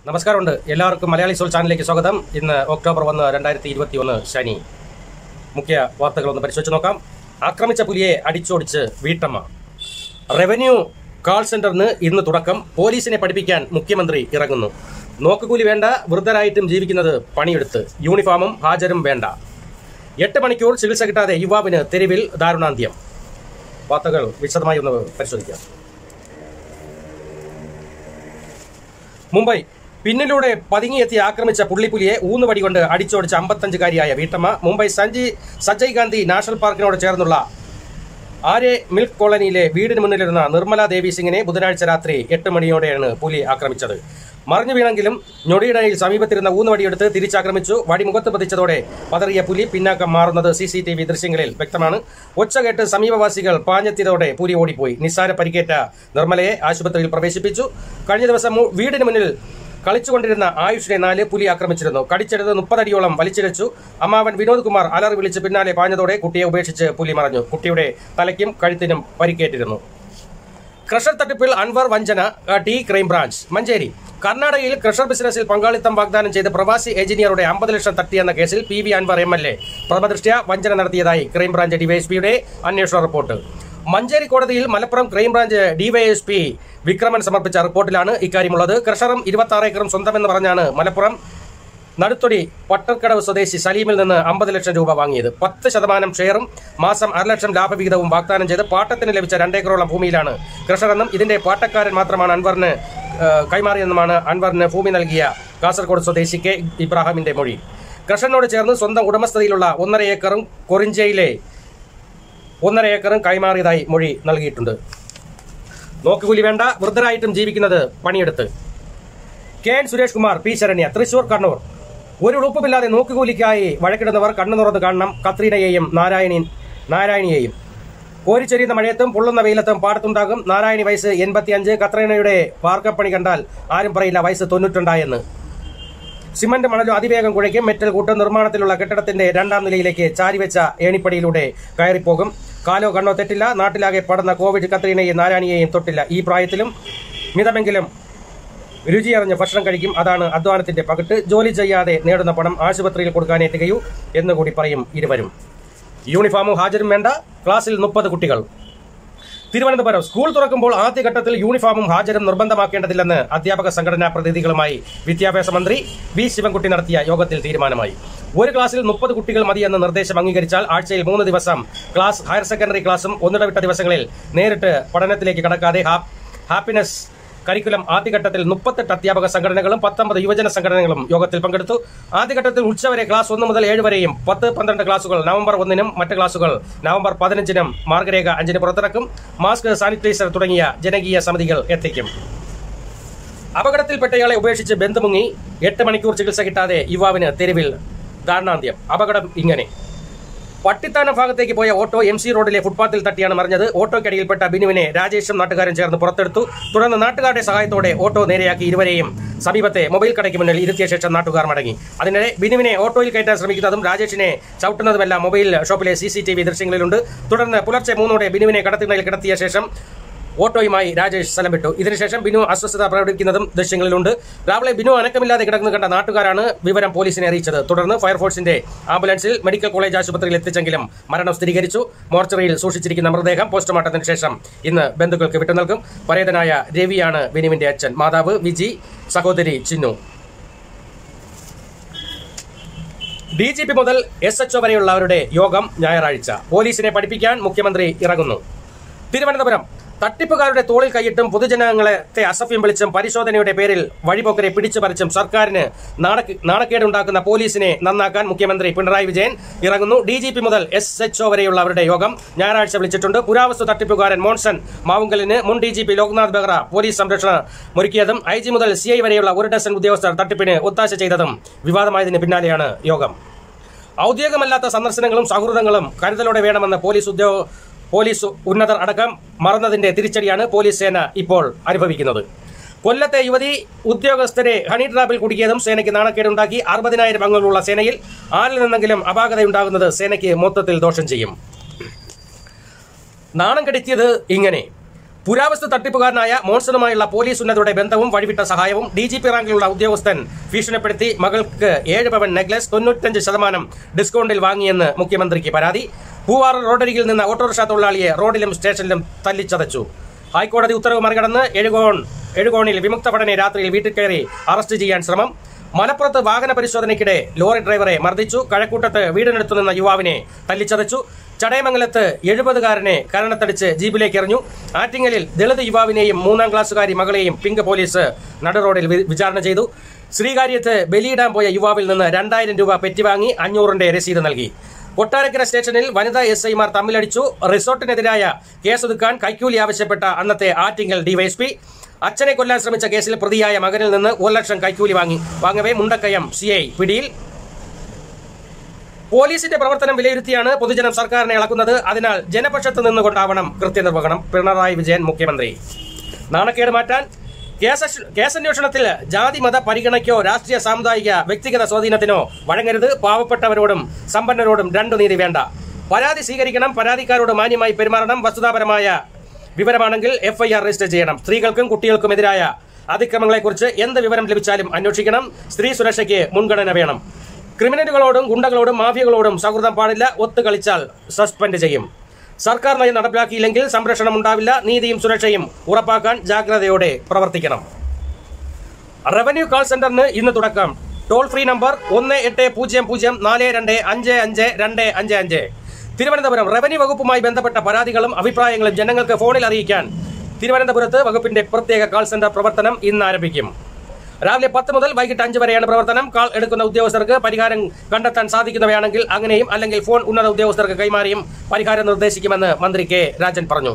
നമസ്കാരമുണ്ട് എല്ലാവർക്കും മലയാളി സോൾ ചാനലിലേക്ക് സ്വാഗതം ഇന്ന് ഒക്ടോബർ ഒന്ന് രണ്ടായിരത്തി ഇരുപത്തി ഒന്ന് ശനി മുഖ്യ വാർത്തകൾ ഒന്ന് പരിശോധിച്ച് നോക്കാം ആക്രമിച്ച പുലിയെ അടിച്ചോടിച്ച് വീട്ടമ്മ റവന്യൂ കാൾ സെന്ററിന് ഇന്ന് തുടക്കം പോലീസിനെ പഠിപ്പിക്കാൻ മുഖ്യമന്ത്രി ഇറങ്ങുന്നു നോക്കുകൂലി വേണ്ട വൃദ്ധരായിട്ടും ജീവിക്കുന്നത് പണിയെടുത്ത് യൂണിഫോമും ഹാജരും വേണ്ട എട്ട് മണിക്കൂർ ചികിത്സ കിട്ടാതെ യുവാവിന് തെരുവിൽ ദാരുണാന്ത്യം വാർത്തകൾ വിശദമായി ഒന്ന് പരിശോധിക്കാം മുംബൈ പിന്നിലൂടെ പതുങ്ങിയെത്തി ആക്രമിച്ച പുള്ളിപ്പുലിയെ ഊന്നുവടി കൊണ്ട് അടിച്ചോടിച്ച അമ്പത്തഞ്ചുകാരിയായ വീട്ടമ്മ മുംബൈ സഞ്ജി സജയ് ഗാന്ധി നാഷണൽ പാർക്കിനോട് ചേർന്നുള്ള ആരെ മിൽക്ക് കോളനിയിലെ വീടിന് മുന്നിലിരുന്ന നിർമ്മല ദേവി സിംഗിനെ ബുധനാഴ്ച രാത്രി എട്ട് മണിയോടെയാണ് പുലി ആക്രമിച്ചത് മറിഞ്ഞു വീണെങ്കിലും ഞൊടിയിടയിൽ സമീപത്തിരുന്ന ഊന്നുവടിയെടുത്ത് തിരിച്ചാക്രമിച്ചു വടി മുഖത്ത് പതിച്ചതോടെ പതറിയ പുലി പിന്നാക്കം മാറുന്നത് സി സി ടി വി ദൃശ്യങ്ങളിൽ വ്യക്തമാണ് ഒച്ച കേട്ട് സമീപവാസികൾ പാഞ്ഞെത്തിയതോടെ പുലി ഓടിപ്പോയി നിസ്സാര പരിക്കേറ്റ നിർമ്മലയെ ആശുപത്രിയിൽ പ്രവേശിപ്പിച്ചു കഴിഞ്ഞ ദിവസം മു- വീടിന് മുന്നിൽ കളിച്ചുകൊണ്ടിരുന്ന ആയുഷിനെ നാല് പുലി ആക്രമിച്ചിരുന്നു കടിച്ചെടുത്ത് മുപ്പതടിയോളം വലിച്ചിഴച്ചു അമ്മാവൻ വിനോദ് കുമാർ അലറി വിളിച്ച് പിന്നാലെ പാഞ്ഞതോടെ കുട്ടിയെ ഉപേക്ഷിച്ച് പുലി മറഞ്ഞു കുട്ടിയുടെ തലയ്ക്കും കഴുത്തിനും പരിക്കേറ്റിരുന്നു ക്രഷർ തട്ടിപ്പിൽ അൻവർ വഞ്ചന ആ, ടി ക്രൈംബ്രാഞ്ച് മഞ്ചേരി കർണാടകയിൽ ക്രഷർ ബിസിനസ്സിൽ പങ്കാളിത്തം വാഗ്ദാനം ചെയ്ത് പ്രവാസി എഞ്ചിനീയറുടെ അമ്പത് ലക്ഷം തട്ടിയെന്ന കേസിൽ P V Anvar M L A പ്രഥമദൃഷ്ട്യാ വഞ്ചന നടത്തിയതായി ക്രൈംബ്രാഞ്ച് ഡിവൈഎസ്പിയുടെ അന്വേഷണ റിപ്പോർട്ട് മഞ്ചേരി കോടതിയിൽ മലപ്പുറം ക്രൈംബ്രാഞ്ച് ഡിവൈഎസ്പി വിക്രമൻ സമർപ്പിച്ച റിപ്പോർട്ടിലാണ് ഇക്കാര്യമുള്ളത് ക്രഷറും ഇരുപത്തി ആറ് ഏക്കറും സ്വന്തമെന്ന് പറഞ്ഞാണ് മലപ്പുറം നടുത്തൊടി പട്ടർക്കടവ് സ്വദേശി സലീമിൽ നിന്ന് അമ്പത് ലക്ഷം രൂപ വാങ്ങിയത് പത്ത് ശതമാനം ഷെയറും മാസം അര ലക്ഷം ലാഭവിഹിതവും വാഗ്ദാനം ചെയ്ത് പാട്ടത്തിന് ലഭിച്ച രണ്ടേക്കറോളം ഭൂമിയിലാണ് കൃഷറെന്നും ഇതിന്റെ പാട്ടക്കാരൻ മാത്രമാണ് അൻവറിന് ആ, കൈമാറിയെന്നുമാണ് അൻവറിന് ഭൂമി നൽകിയ കാസർഗോഡ് സ്വദേശി കെ ഇബ്രാഹിമിന്റെ മൊഴി കൃഷനോട് ചേർന്ന് സ്വന്തം ഉടമസ്ഥതയിലുള്ള ഒന്നര ഏക്കറും കൊറിഞ്ചയിലെ ഒന്നര ഏക്കറും കൈമാറിയതായി മൊഴി നൽകിയിട്ടുണ്ട് നോക്കുകൂലി വേണ്ട വൃദ്ധരായിട്ടും ജീവിക്കുന്നത് പണിയെടുത്ത് K N Suresh Kumar P Saranya Thrissur Kannur ഒരു ഉളുപ്പുമില്ലാതെ നോക്കുകൂലിക്കായി വഴക്കിടുന്നവർ കണ്ണു തുറന്ന് കാണണം കത്രീനയെയും നാരായണി നാരായണിയെയും കോരിച്ചൊരിയുന്ന മഴയത്തും പൊള്ളുന്ന വെയിലത്തും പാടത്തുണ്ടാകും നാരായണി വയസ്സ് എൺപത്തിയഞ്ച് കത്രീനയുടെ വാർക്കപ്പണി കണ്ടാൽ ആരും പറയില്ല വയസ്സ് തൊണ്ണൂറ്റുണ്ടായെന്ന് സിമന്റ് മണലും അതിവേഗം കുഴയ്ക്കും മെറ്റൽ കൂട്ട് നിർമ്മാണത്തിലുള്ള കെട്ടിടത്തിന്റെ രണ്ടാം നിലയിലേക്ക് ചാരിവെച്ച ഏണിപ്പടിയിലൂടെ കയറിപ്പോകും കാലോ കണ്ണോ തെറ്റില്ല നാട്ടിലാകെ പടർന്ന കോവിഡ് കത്രീനയെയും നാരായണിയെയും തൊട്ടില്ല ഈ പ്രായത്തിലും മിതമെങ്കിലും രുചിയറിഞ്ഞ് ഭക്ഷണം കഴിക്കും അതാണ് അധ്വാനത്തിന്റെ പകിട്ട് ജോലി ചെയ്യാതെ നേടുന്ന പണം ആശുപത്രിയിൽ കൊടുക്കാനേ തികയൂ എന്നുകൂടി പറയും ഇരുവരും യൂണിഫോമും ഹാജരും വേണ്ട ക്ലാസ്സിൽ മുപ്പത് കുട്ടികൾ തിരുവനന്തപുരം സ്കൂൾ തുറക്കുമ്പോൾ ആദ്യഘട്ടത്തിൽ യൂണിഫോമും ഹാജരും നിർബന്ധമാക്കേണ്ടതില്ലെന്ന് അധ്യാപക സംഘടനാ പ്രതിനിധികളുമായി വിദ്യാഭ്യാസ മന്ത്രി വി ശിവൻകുട്ടി നടത്തിയ യോഗത്തിൽ തീരുമാനമായി ഒരു ക്ലാസ്സിൽ മുപ്പത് കുട്ടികൾ മതിയെന്ന നിർദ്ദേശം അംഗീകരിച്ചാൽ ആഴ്ചയിൽ മൂന്ന് ദിവസം ക്ലാസ് ഹയർ സെക്കൻഡറി ക്ലാസും ഒന്നിടവിട്ട ദിവസങ്ങളിൽ നേരിട്ട് പഠനത്തിലേക്ക് കടക്കാതെ ഹാ- ഹാപ്പിനെസ് കരിക്കുലം ആദ്യഘട്ടത്തിൽ മുപ്പത്തെട്ട് അധ്യാപക സംഘടനകളും പത്തൊമ്പത് യുവജന സംഘടനകളും യോഗത്തിൽ പങ്കെടുത്തു ആദ്യഘട്ടത്തിൽ ഉച്ചവരെ ക്ലാസ് ഒന്ന് മുതൽ ഏഴ് വരെയും പത്ത് പന്ത്രണ്ട് ക്ലാസുകൾ നവംബർ ഒന്നിനും മറ്റ് ക്ലാസുകൾ നവംബർ പതിനഞ്ചിനും മാർഗരേഖ അഞ്ചിന് പുറത്തിറക്കും മാസ്ക് സാനിറ്റൈസർ തുടങ്ങിയ ജനകീയ സമിതികൾ എത്തിക്കും അപകടത്തിൽപ്പെട്ടയാളെ ഉപേക്ഷിച്ച് ബന്ധുമുങ്ങി എട്ട് മണിക്കൂർ ചികിത്സ കിട്ടാതെ യുവാവിന് തെരുവിൽ ദാരുണാന്ത്യം അപകടം ഇങ്ങനെ പട്ടിത്താനം ഭാഗത്തേക്ക് പോയ ഓട്ടോ എം സി റോഡിലെ ഫുട്പാത്തിൽ തട്ടിയാണ് മറിഞ്ഞത് ഓട്ടോയ്ക്കടിയിൽപ്പെട്ട ബിനുവിനെ രാജേഷും നാട്ടുകാരും ചേർന്ന് പുറത്തെടുത്തു തുടർന്ന് നാട്ടുകാരുടെ സഹായത്തോടെ ഓട്ടോ നേരെയാക്കി ഇരുവരെയും സമീപത്തെ മൊബൈൽ കടയ്ക്ക് മുന്നിൽ ഇരുത്തിയ ശേഷം നാട്ടുകാർ മടങ്ങി അതിനിടെ ബിനുവിനെ ഓട്ടോയിൽ കയറ്റാൻ ശ്രമിക്കുന്നതും രാജേഷിനെ ചവിട്ടുന്നതുമെല്ലാം മൊബൈൽ ഷോപ്പിലെ സി സി ടി വി ദൃശ്യങ്ങളിലുണ്ട് തുടർന്ന് പുലർച്ചെ മൂന്നോടെ ബിനുവിനെ കടത്തിണ്ണയിൽ കിടത്തിയ ശേഷം ഓട്ടോയുമായി രാജേഷ് സ്ഥലം വിട്ടു ഇതിനുശേഷം ബിനു അസ്വസ്ഥത പ്രകടിപ്പിക്കുന്നതും ദൃശ്യങ്ങളിലുണ്ട് രാവിലെ ബിനു അനക്കമില്ലാതെ കിടക്കുന്നത് കണ്ട നാട്ടുകാരാണ് വിവരം പോലീസിനെ അറിയിച്ചത് തുടർന്ന് ഫയർഫോഴ്സിന്റെ ആംബുലൻസിൽ മെഡിക്കൽ കോളേജ് ആശുപത്രിയിൽ എത്തിച്ചെങ്കിലും മരണം സ്ഥിരീകരിച്ചു മോർച്ചറിയിൽ സൂക്ഷിച്ചിരിക്കുന്ന മൃതദേഹം പോസ്റ്റ്മോർട്ടത്തിന് ശേഷം ഇന്ന് ബന്ധുക്കൾക്ക് വിട്ടു നൽകും പരേതനായ രവിയാണ് ബിനുവിന്റെ അച്ഛൻ മാതാവ് വിജി സഹോദരി ചിന്നു ഡി ജി പി മുതൽ എസ് എച്ച്ഒ വരെയുള്ളവരുടെ യോഗം ഞായറാഴ്ച പോലീസിനെ പഠിപ്പിക്കാൻ മുഖ്യമന്ത്രി ഇറങ്ങുന്നു തിരുവനന്തപുരം തട്ടിപ്പുകാരുടെ തോളിൽ കൈയിട്ടും പൊതുജനങ്ങളെ അസഭ്യം വിളിച്ചും പരിശോധനയുടെ പേരിൽ വഴിപോക്കരെ പിടിച്ചു പറിച്ചും സർക്കാരിന് നാണക്ക് നാണക്കേടുണ്ടാക്കുന്ന പോലീസിനെ നന്നാക്കാൻ മുഖ്യമന്ത്രി പിണറായി വിജയൻ ഇറങ്ങുന്നു ഡി ജി പി മുതൽ എസ് എച്ച്ഒ വരെയുള്ളവരുടെ യോഗം ഞായറാഴ്ച വിളിച്ചിട്ടുണ്ട് പുരാവസ്തു തട്ടിപ്പുകാരൻ മോൺസൺ മാവുങ്കലിന് മുൻ D G P Loknath Behera police സംരക്ഷണം ഒരുക്കിയതും ഐ ജി മുതൽ സി ഐ വരെയുള്ള ഒരു ഡസൻ ഉദ്യോഗസ്ഥർ തട്ടിപ്പിന് ഒത്താശ ചെയ്തതും വിവാദമായതിന് പിന്നാലെയാണ് യോഗം ഔദ്യോഗികമല്ലാത്ത സന്ദർശനങ്ങളും സൗഹൃദങ്ങളും കരുതലോടെ വേണമെന്ന് പോലീസ് ഉദ്യോഗ പോലീസ് ഉന്നതർ അടക്കം മറന്നതിന്റെ തിരിച്ചടിയാണ് പോലീസ് സേന ഇപ്പോൾ അനുഭവിക്കുന്നത് കൊല്ലത്തെ യുവതി ഉദ്യോഗസ്ഥരെ ഹണി ട്രാപ്പിൽ കുടുക്കിയതും സേനയ്ക്ക് നാണക്കേടുണ്ടാക്കി അറുപതിനായിരം അംഗങ്ങളുള്ള സേനയിൽ ആരിൽ നിന്നെങ്കിലും അപാകതയുണ്ടാകുന്നത് സേനയ്ക്ക് മൊത്തത്തിൽ ദോഷം ചെയ്യും നാണം കെടുത്തിയത് ഇങ്ങനെ പുരാവസ്തു തട്ടിപ്പുകാരനായ മോൺസണുമായുള്ള പോലീസ് ഉന്നതരുടെ ബന്ധവും വഴിവിട്ട സഹായവും ഡി ജി പി റാങ്കിലുള്ള ഉദ്യോഗസ്ഥൻ ഭീഷണിപ്പെടുത്തി മകൾക്ക് ഏഴ് പവൻ നെക്ലസ് തൊണ്ണൂറ്റഞ്ച് ശതമാനം ഡിസ്കൗണ്ടിൽ വാങ്ങിയെന്ന് മുഖ്യമന്ത്രിക്ക് പരാതി പൂവാർ റോഡരികിൽ നിന്ന് ഓട്ടോറിക്ഷ തൊഴിലാളിയെ റോഡിലും സ്റ്റേഷനിലും തല്ലിച്ചതച്ചു ഹൈക്കോടതി ഉത്തരവ് മറികടന്ന് എഴുകോൺ എഴുകോണിൽ വിമുക്ത ഭടനെ രാത്രിയിൽ വീട്ടിൽ കയറി അറസ്റ്റ് ചെയ്യാൻ ശ്രമം മലപ്പുറത്ത് വാഹന പരിശോധനയ്ക്കിടെ ലോറി ഡ്രൈവറെ മർദ്ദിച്ചു കഴക്കൂട്ടത്ത് വീടിനടുത്തു നിന്ന യുവാവിനെ തല്ലിച്ചതച്ചു ചടയമംഗലത്ത് എഴുപതുകാരനെ കരണത്തടിച്ച് ജീപ്പിലേക്ക് എറിഞ്ഞു ആറ്റിങ്ങലിൽ ദളിത് യുവാവിനെയും മൂന്നാം ക്ലാസ്സുകാരി മകളെയും പിങ്ക് പോലീസ് നടുറോഡിൽ വി- വിചാരണ ചെയ്തു ശ്രീകാര്യത്ത് ബലിയിടാൻ പോയ യുവാവിൽ നിന്ന് രണ്ടായിരം രൂപ പെറ്റിവാങ്ങി അഞ്ഞൂറിന്റെ രസീത് നൽകി കൊട്ടാരക്കര സ്റ്റേഷനിൽ വനിതാ എസ് ഐമാർ തമ്മിലടിച്ചു റിസോർട്ടിനെതിരായ കേസൊതുക്കാൻ കൈക്കൂലി ആവശ്യപ്പെട്ട അന്നത്തെ ആറ്റിങ്ങൽ ഡിവൈഎസ്പി അച്ഛനെ കൊല്ലാൻ ശ്രമിച്ച കേസിൽ പ്രതിയായ മകനിൽ നിന്ന് ഒരു ലക്ഷം കൈക്കൂലി വാങ്ങി വാങ്ങവേ മുണ്ടക്കയം സി ഐ പിടിയിൽ പോലീസിന്റെ പ്രവർത്തനം വിലയിരുത്തിയാണ് പൊതുജനം സർക്കാരിനെ ഇളക്കുന്നത് അതിനാൽ ജനപക്ഷത്ത് നിന്നുകൊണ്ടാവണം കൃത്യനിർവഹണം പിണറായി വിജയൻ മുഖ്യമന്ത്രി നാണക്കേട് മാറ്റാൻ കേസ- കേസന്വേഷണത്തിൽ ജാതി മത പരിഗണയ്ക്കോ രാഷ്ട്രീയ സാമുദായിക വ്യക്തിഗത സ്വാധീനത്തിനോ വഴങ്ങരുത് പാവപ്പെട്ടവരോടും സമ്പന്നരോടും രണ്ടു നീതി വേണ്ട പരാതി സ്വീകരിക്കണം പരാതിക്കാരോട് മാന്യമായി പെരുമാറണം വസ്തുതാപരമായ വിവരമാണെങ്കിൽ എഫ്ഐആർ രജിസ്റ്റർ ചെയ്യണം സ്ത്രീകൾക്കും കുട്ടികൾക്കുമെതിരായ അതിക്രമങ്ങളെക്കുറിച്ച് എന്ത് വിവരം ലഭിച്ചാലും അന്വേഷിക്കണം സ്ത്രീ സുരക്ഷയ്ക്ക് മുൻഗണന വേണം ക്രിമിനലുകളോടും ഗുണ്ടകളോടും മാഫിയകളോടും സൗഹൃദം പാടില്ല ഒത്തുകളിച്ചാൽ സസ്പെൻഡ് ചെയ്യും സർക്കാർ നയം നടപ്പിലാക്കിയില്ലെങ്കിൽ സംരക്ഷണം ഉണ്ടാവില്ല നീതിയും സുരക്ഷയും ഉറപ്പാക്കാൻ ജാഗ്രതയോടെ പ്രവർത്തിക്കണം റവന്യൂ കാൾ സെന്ററിന് ഇന്ന് തുടക്കം ടോൾ ഫ്രീ നമ്പർ ഒന്ന് എട്ട് പൂജ്യം പൂജ്യം നാല് രണ്ട് അഞ്ച് അഞ്ച് രണ്ട് അഞ്ച് അഞ്ച് തിരുവനന്തപുരം റവന്യൂ വകുപ്പുമായി ബന്ധപ്പെട്ട പരാതികളും അഭിപ്രായങ്ങളും ജനങ്ങൾക്ക് ഫോണിൽ അറിയിക്കാൻ തിരുവനന്തപുരത്ത് വകുപ്പിന്റെ പ്രത്യേക കാൾ സെന്റർ പ്രവർത്തനം ഇന്ന് ആരംഭിക്കും രാവിലെ പത്ത് മുതൽ വൈകിട്ട് അഞ്ച് വരെയാണ് പ്രവർത്തനം കാൾ എടുക്കുന്ന ഉദ്യോഗസ്ഥർക്ക് പരിഹാരം കണ്ടെത്താൻ സാധിക്കുന്നവയാണെങ്കിൽ അങ്ങനെയും അല്ലെങ്കിൽ ഫോൺ ഉന്നത ഉദ്യോഗസ്ഥർക്ക് കൈമാറിയും പരിഹാരം നിർദ്ദേശിക്കുമെന്ന് മന്ത്രി കെ രാജൻ പറഞ്ഞു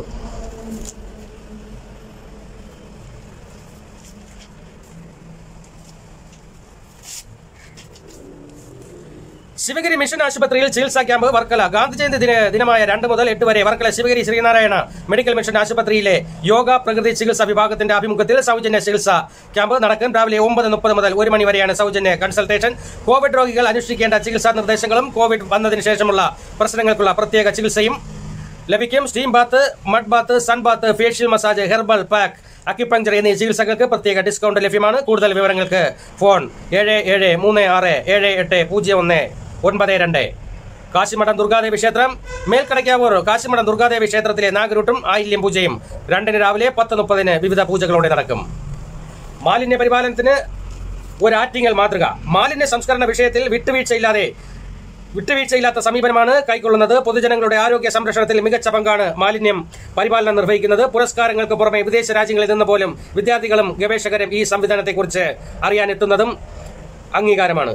ശിവഗിരി മിഷൻ ആശുപത്രിയിൽ ചികിത്സാ ക്യാമ്പ് വർക്കല ഗാന്ധി ജയന്തി ദിന ദിനമായ രണ്ട് മുതൽ എട്ട് വരെ വർക്കല ശിവഗിരി ശ്രീനാരായണ മെഡിക്കൽ മിഷൻ ആശുപത്രിയിലെ യോഗ പ്രകൃതി ചികിത്സാ വിഭാഗത്തിന്റെ ആഭിമുഖ്യത്തിൽ സൗജന്യ ചികിത്സാ ക്യാമ്പ് നടക്കും രാവിലെ ഒമ്പത് മുപ്പത് മുതൽ ഒരു മണി വരെയാണ് സൗജന്യ കൺസൾട്ടേഷൻ കോവിഡ് രോഗികൾ അനുഷ്ഠിക്കേണ്ട ചികിത്സാ നിർദ്ദേശങ്ങളും കോവിഡ് വന്നതിന് ശേഷമുള്ള പ്രശ്നങ്ങൾക്കുള്ള പ്രത്യേക ചികിത്സയും ലഭിക്കും steam bath mud bath sun bath facial massage herbal pack acupuncture എന്നീ ചികിത്സകൾക്ക് പ്രത്യേക ഡിസ്കൗണ്ട് ലഭ്യമാണ് കൂടുതൽ വിവരങ്ങൾക്ക് ഫോൺ ഏഴ് ഏഴ് മൂന്ന് ആറ് ഏഴ് എട്ട് പൂജ്യം ഒന്ന് ഒൻപത് രണ്ട് കാശിമഠം ദുർഗാദേവി ക്ഷേത്രം മേൽക്കടയ്ക്കാവൂർ കാശിമഠം ദുർഗാദേവി ക്ഷേത്രത്തിലെ നാഗരൂട്ടും ആയില്യം പൂജയും രണ്ടിന് രാവിലെ പത്ത് മുപ്പതിന് വിവിധ പൂജകളോടെ നടക്കും മാലിന്യ പരിപാലനത്തിന് ഒരു ആറ്റിങ്ങൽ മാതൃക മാലിന്യ സംസ്കരണ വിഷയത്തിൽ വിട്ടുവീഴ്ചയില്ലാതെ വിട്ടുവീഴ്ചയില്ലാത്ത സമീപനമാണ് കൈക്കൊള്ളുന്നത് പൊതുജനങ്ങളുടെ ആരോഗ്യ സംരക്ഷണത്തിൽ മികച്ച പങ്കാണ് മാലിന്യം പരിപാലനം നിർവഹിക്കുന്നത് പുരസ്കാരങ്ങൾക്ക് പുറമെ വിദേശ രാജ്യങ്ങളിൽ നിന്ന് പോലും വിദ്യാർത്ഥികളും ഗവേഷകരും ഈ സംവിധാനത്തെക്കുറിച്ച് അറിയാനെത്തുന്നതും അംഗീകാരമാണ്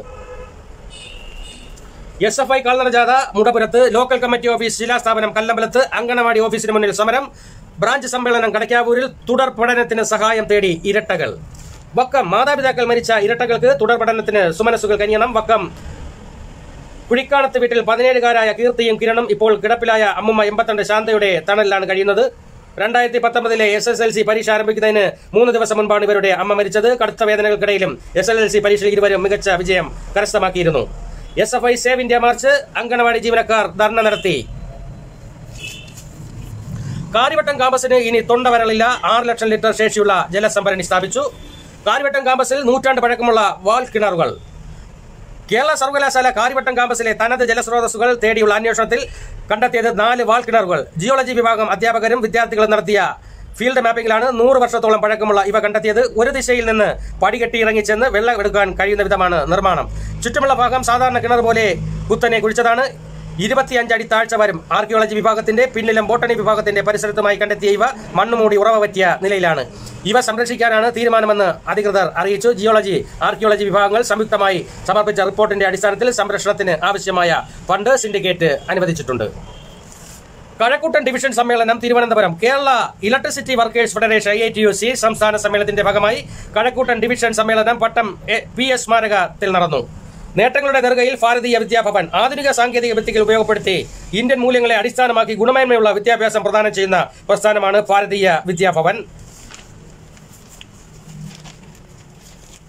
എസ് എഫ് ഐ കാൽനട ജാഥ മുടപുരത്ത് ലോക്കൽ കമ്മിറ്റി ഓഫീസ് ശിലാസ്ഥാപനം കല്ലമ്പലത്ത് അങ്കണവാടി ഓഫീസിന് മുന്നിൽ സമരം ബ്രാഞ്ച് സമ്മേളനം കടക്കാവൂരിൽ തുടർ പഠനത്തിന് സഹായം തേടി ഇരട്ടകൾ വക്കം മാതാപിതാക്കൾ മരിച്ച ഇരട്ടകൾക്ക് തുടർ പഠനത്തിന് സുമനസുകൾ കനിയണം വക്കം കുഴിക്കാണത്ത് വീട്ടിൽ പതിനേഴുകാരായ കീർത്തിയും കിരണും ഇപ്പോൾ കിടപ്പിലായ അമ്മുമ്മ എൺപത്തിരണ്ട് ശാന്തയുടെ തണലിലാണ് കഴിയുന്നത് രണ്ടായിരത്തി പത്തൊമ്പതിലെ എസ് എസ് എൽ സി പരീക്ഷ ആരംഭിക്കുന്നതിന് മൂന്ന് ദിവസം മുൻപാണ് ഇവരുടെ അമ്മ മരിച്ചത് കടുത്ത വേദനകൾക്കിടയിലും എസ് എൽ എൽ സി പരീക്ഷയിൽ ഇരുവരും മികച്ച വിജയം കരസ്ഥമാക്കിയിരുന്നു S F I save India march anganwadi ജീവനക്കാർ ധർണ നടത്തി കാര്യവട്ടം കാമ്പസിന് ഇനി തൊണ്ടവരളില്ല ആറ് ലക്ഷം ലിറ്റർ ശേഷിയുള്ള ജലസംഭരണി സ്ഥാപിച്ചു കാര്യവട്ടം കാമ്പസിൽ നൂറ്റാണ്ട് പഴക്കമുള്ള വാൾ കിണറുകൾ കേരള സർവകലാശാല കാര്യവട്ടം കാമ്പസിലെ തനത് ജലസ്രോതസ്സുകൾ തേടിയുള്ള അന്വേഷണത്തിൽ കണ്ടെത്തിയത് നാല് വാൾ കിണറുകൾ ജിയോളജി വിഭാഗം അധ്യാപകരും വിദ്യാർത്ഥികളും നടത്തിയ ഫീൽഡ് മാപ്പിംഗിലാണ് നൂറ് വർഷത്തോളം പഴക്കമുള്ള ഇവ കണ്ടെത്തിയത് ഒരു ദിശയിൽ നിന്ന് പടികെട്ടി ഇറങ്ങിച്ചെന്ന് വെള്ളം എടുക്കാൻ കഴിയുന്ന വിധമാണ് നിർമ്മാണം ചുറ്റുമുള്ള ഭാഗം സാധാരണ കിണർ പോലെ കുത്തനെ കുഴിച്ചതാണ് ഇരുപത്തിയഞ്ച് അടി താഴ്ച വരും ആർക്കിയോളജി വിഭാഗത്തിന്റെ പിന്നിലും ബോട്ടണി വിഭാഗത്തിന്റെ പരിസരത്തുമായി കണ്ടെത്തിയ ഇവ മണ്ണുമൂടി ഉറവ പറ്റിയ നിലയിലാണ് ഇവ സംരക്ഷിക്കാനാണ് തീരുമാനമെന്ന് അധികൃതർ അറിയിച്ചു ജിയോളജി ആർക്കിയോളജി വിഭാഗങ്ങൾ സംയുക്തമായി സമർപ്പിച്ച റിപ്പോർട്ടിന്റെ അടിസ്ഥാനത്തിൽ സംരക്ഷണത്തിന് ആവശ്യമായ ഫണ്ട് സിൻഡിക്കേറ്റ് അനുവദിച്ചിട്ടുണ്ട് കഴക്കൂട്ടൻ ഡിവിഷൻ സമ്മേളനം Thiruvananthapuram Kerala electricity workers federation I T U C സംസ്ഥാന സമ്മേളനത്തിന്റെ ഭാഗമായി കഴക്കൂട്ടൻ ഡിവിഷൻ സമ്മേളനം പട്ടം എ- പി എസ് സ്മാരകത്തിൽ നടന്നു നേട്ടങ്ങളുടെ നെറുകയിൽ ഭാരതീയ വിദ്യാഭവൻ ആധുനിക സാങ്കേതിക വിദ്യകൾ ഉപയോഗപ്പെടുത്തി ഇന്ത്യൻ മൂല്യങ്ങളെ അടിസ്ഥാനമാക്കി ഗുണമേന്മയുള്ള വിദ്യാഭ്യാസം പ്രദാനം ചെയ്യുന്ന പ്രസ്ഥാനമാണ് ഭാരതീയ വിദ്യാഭവൻ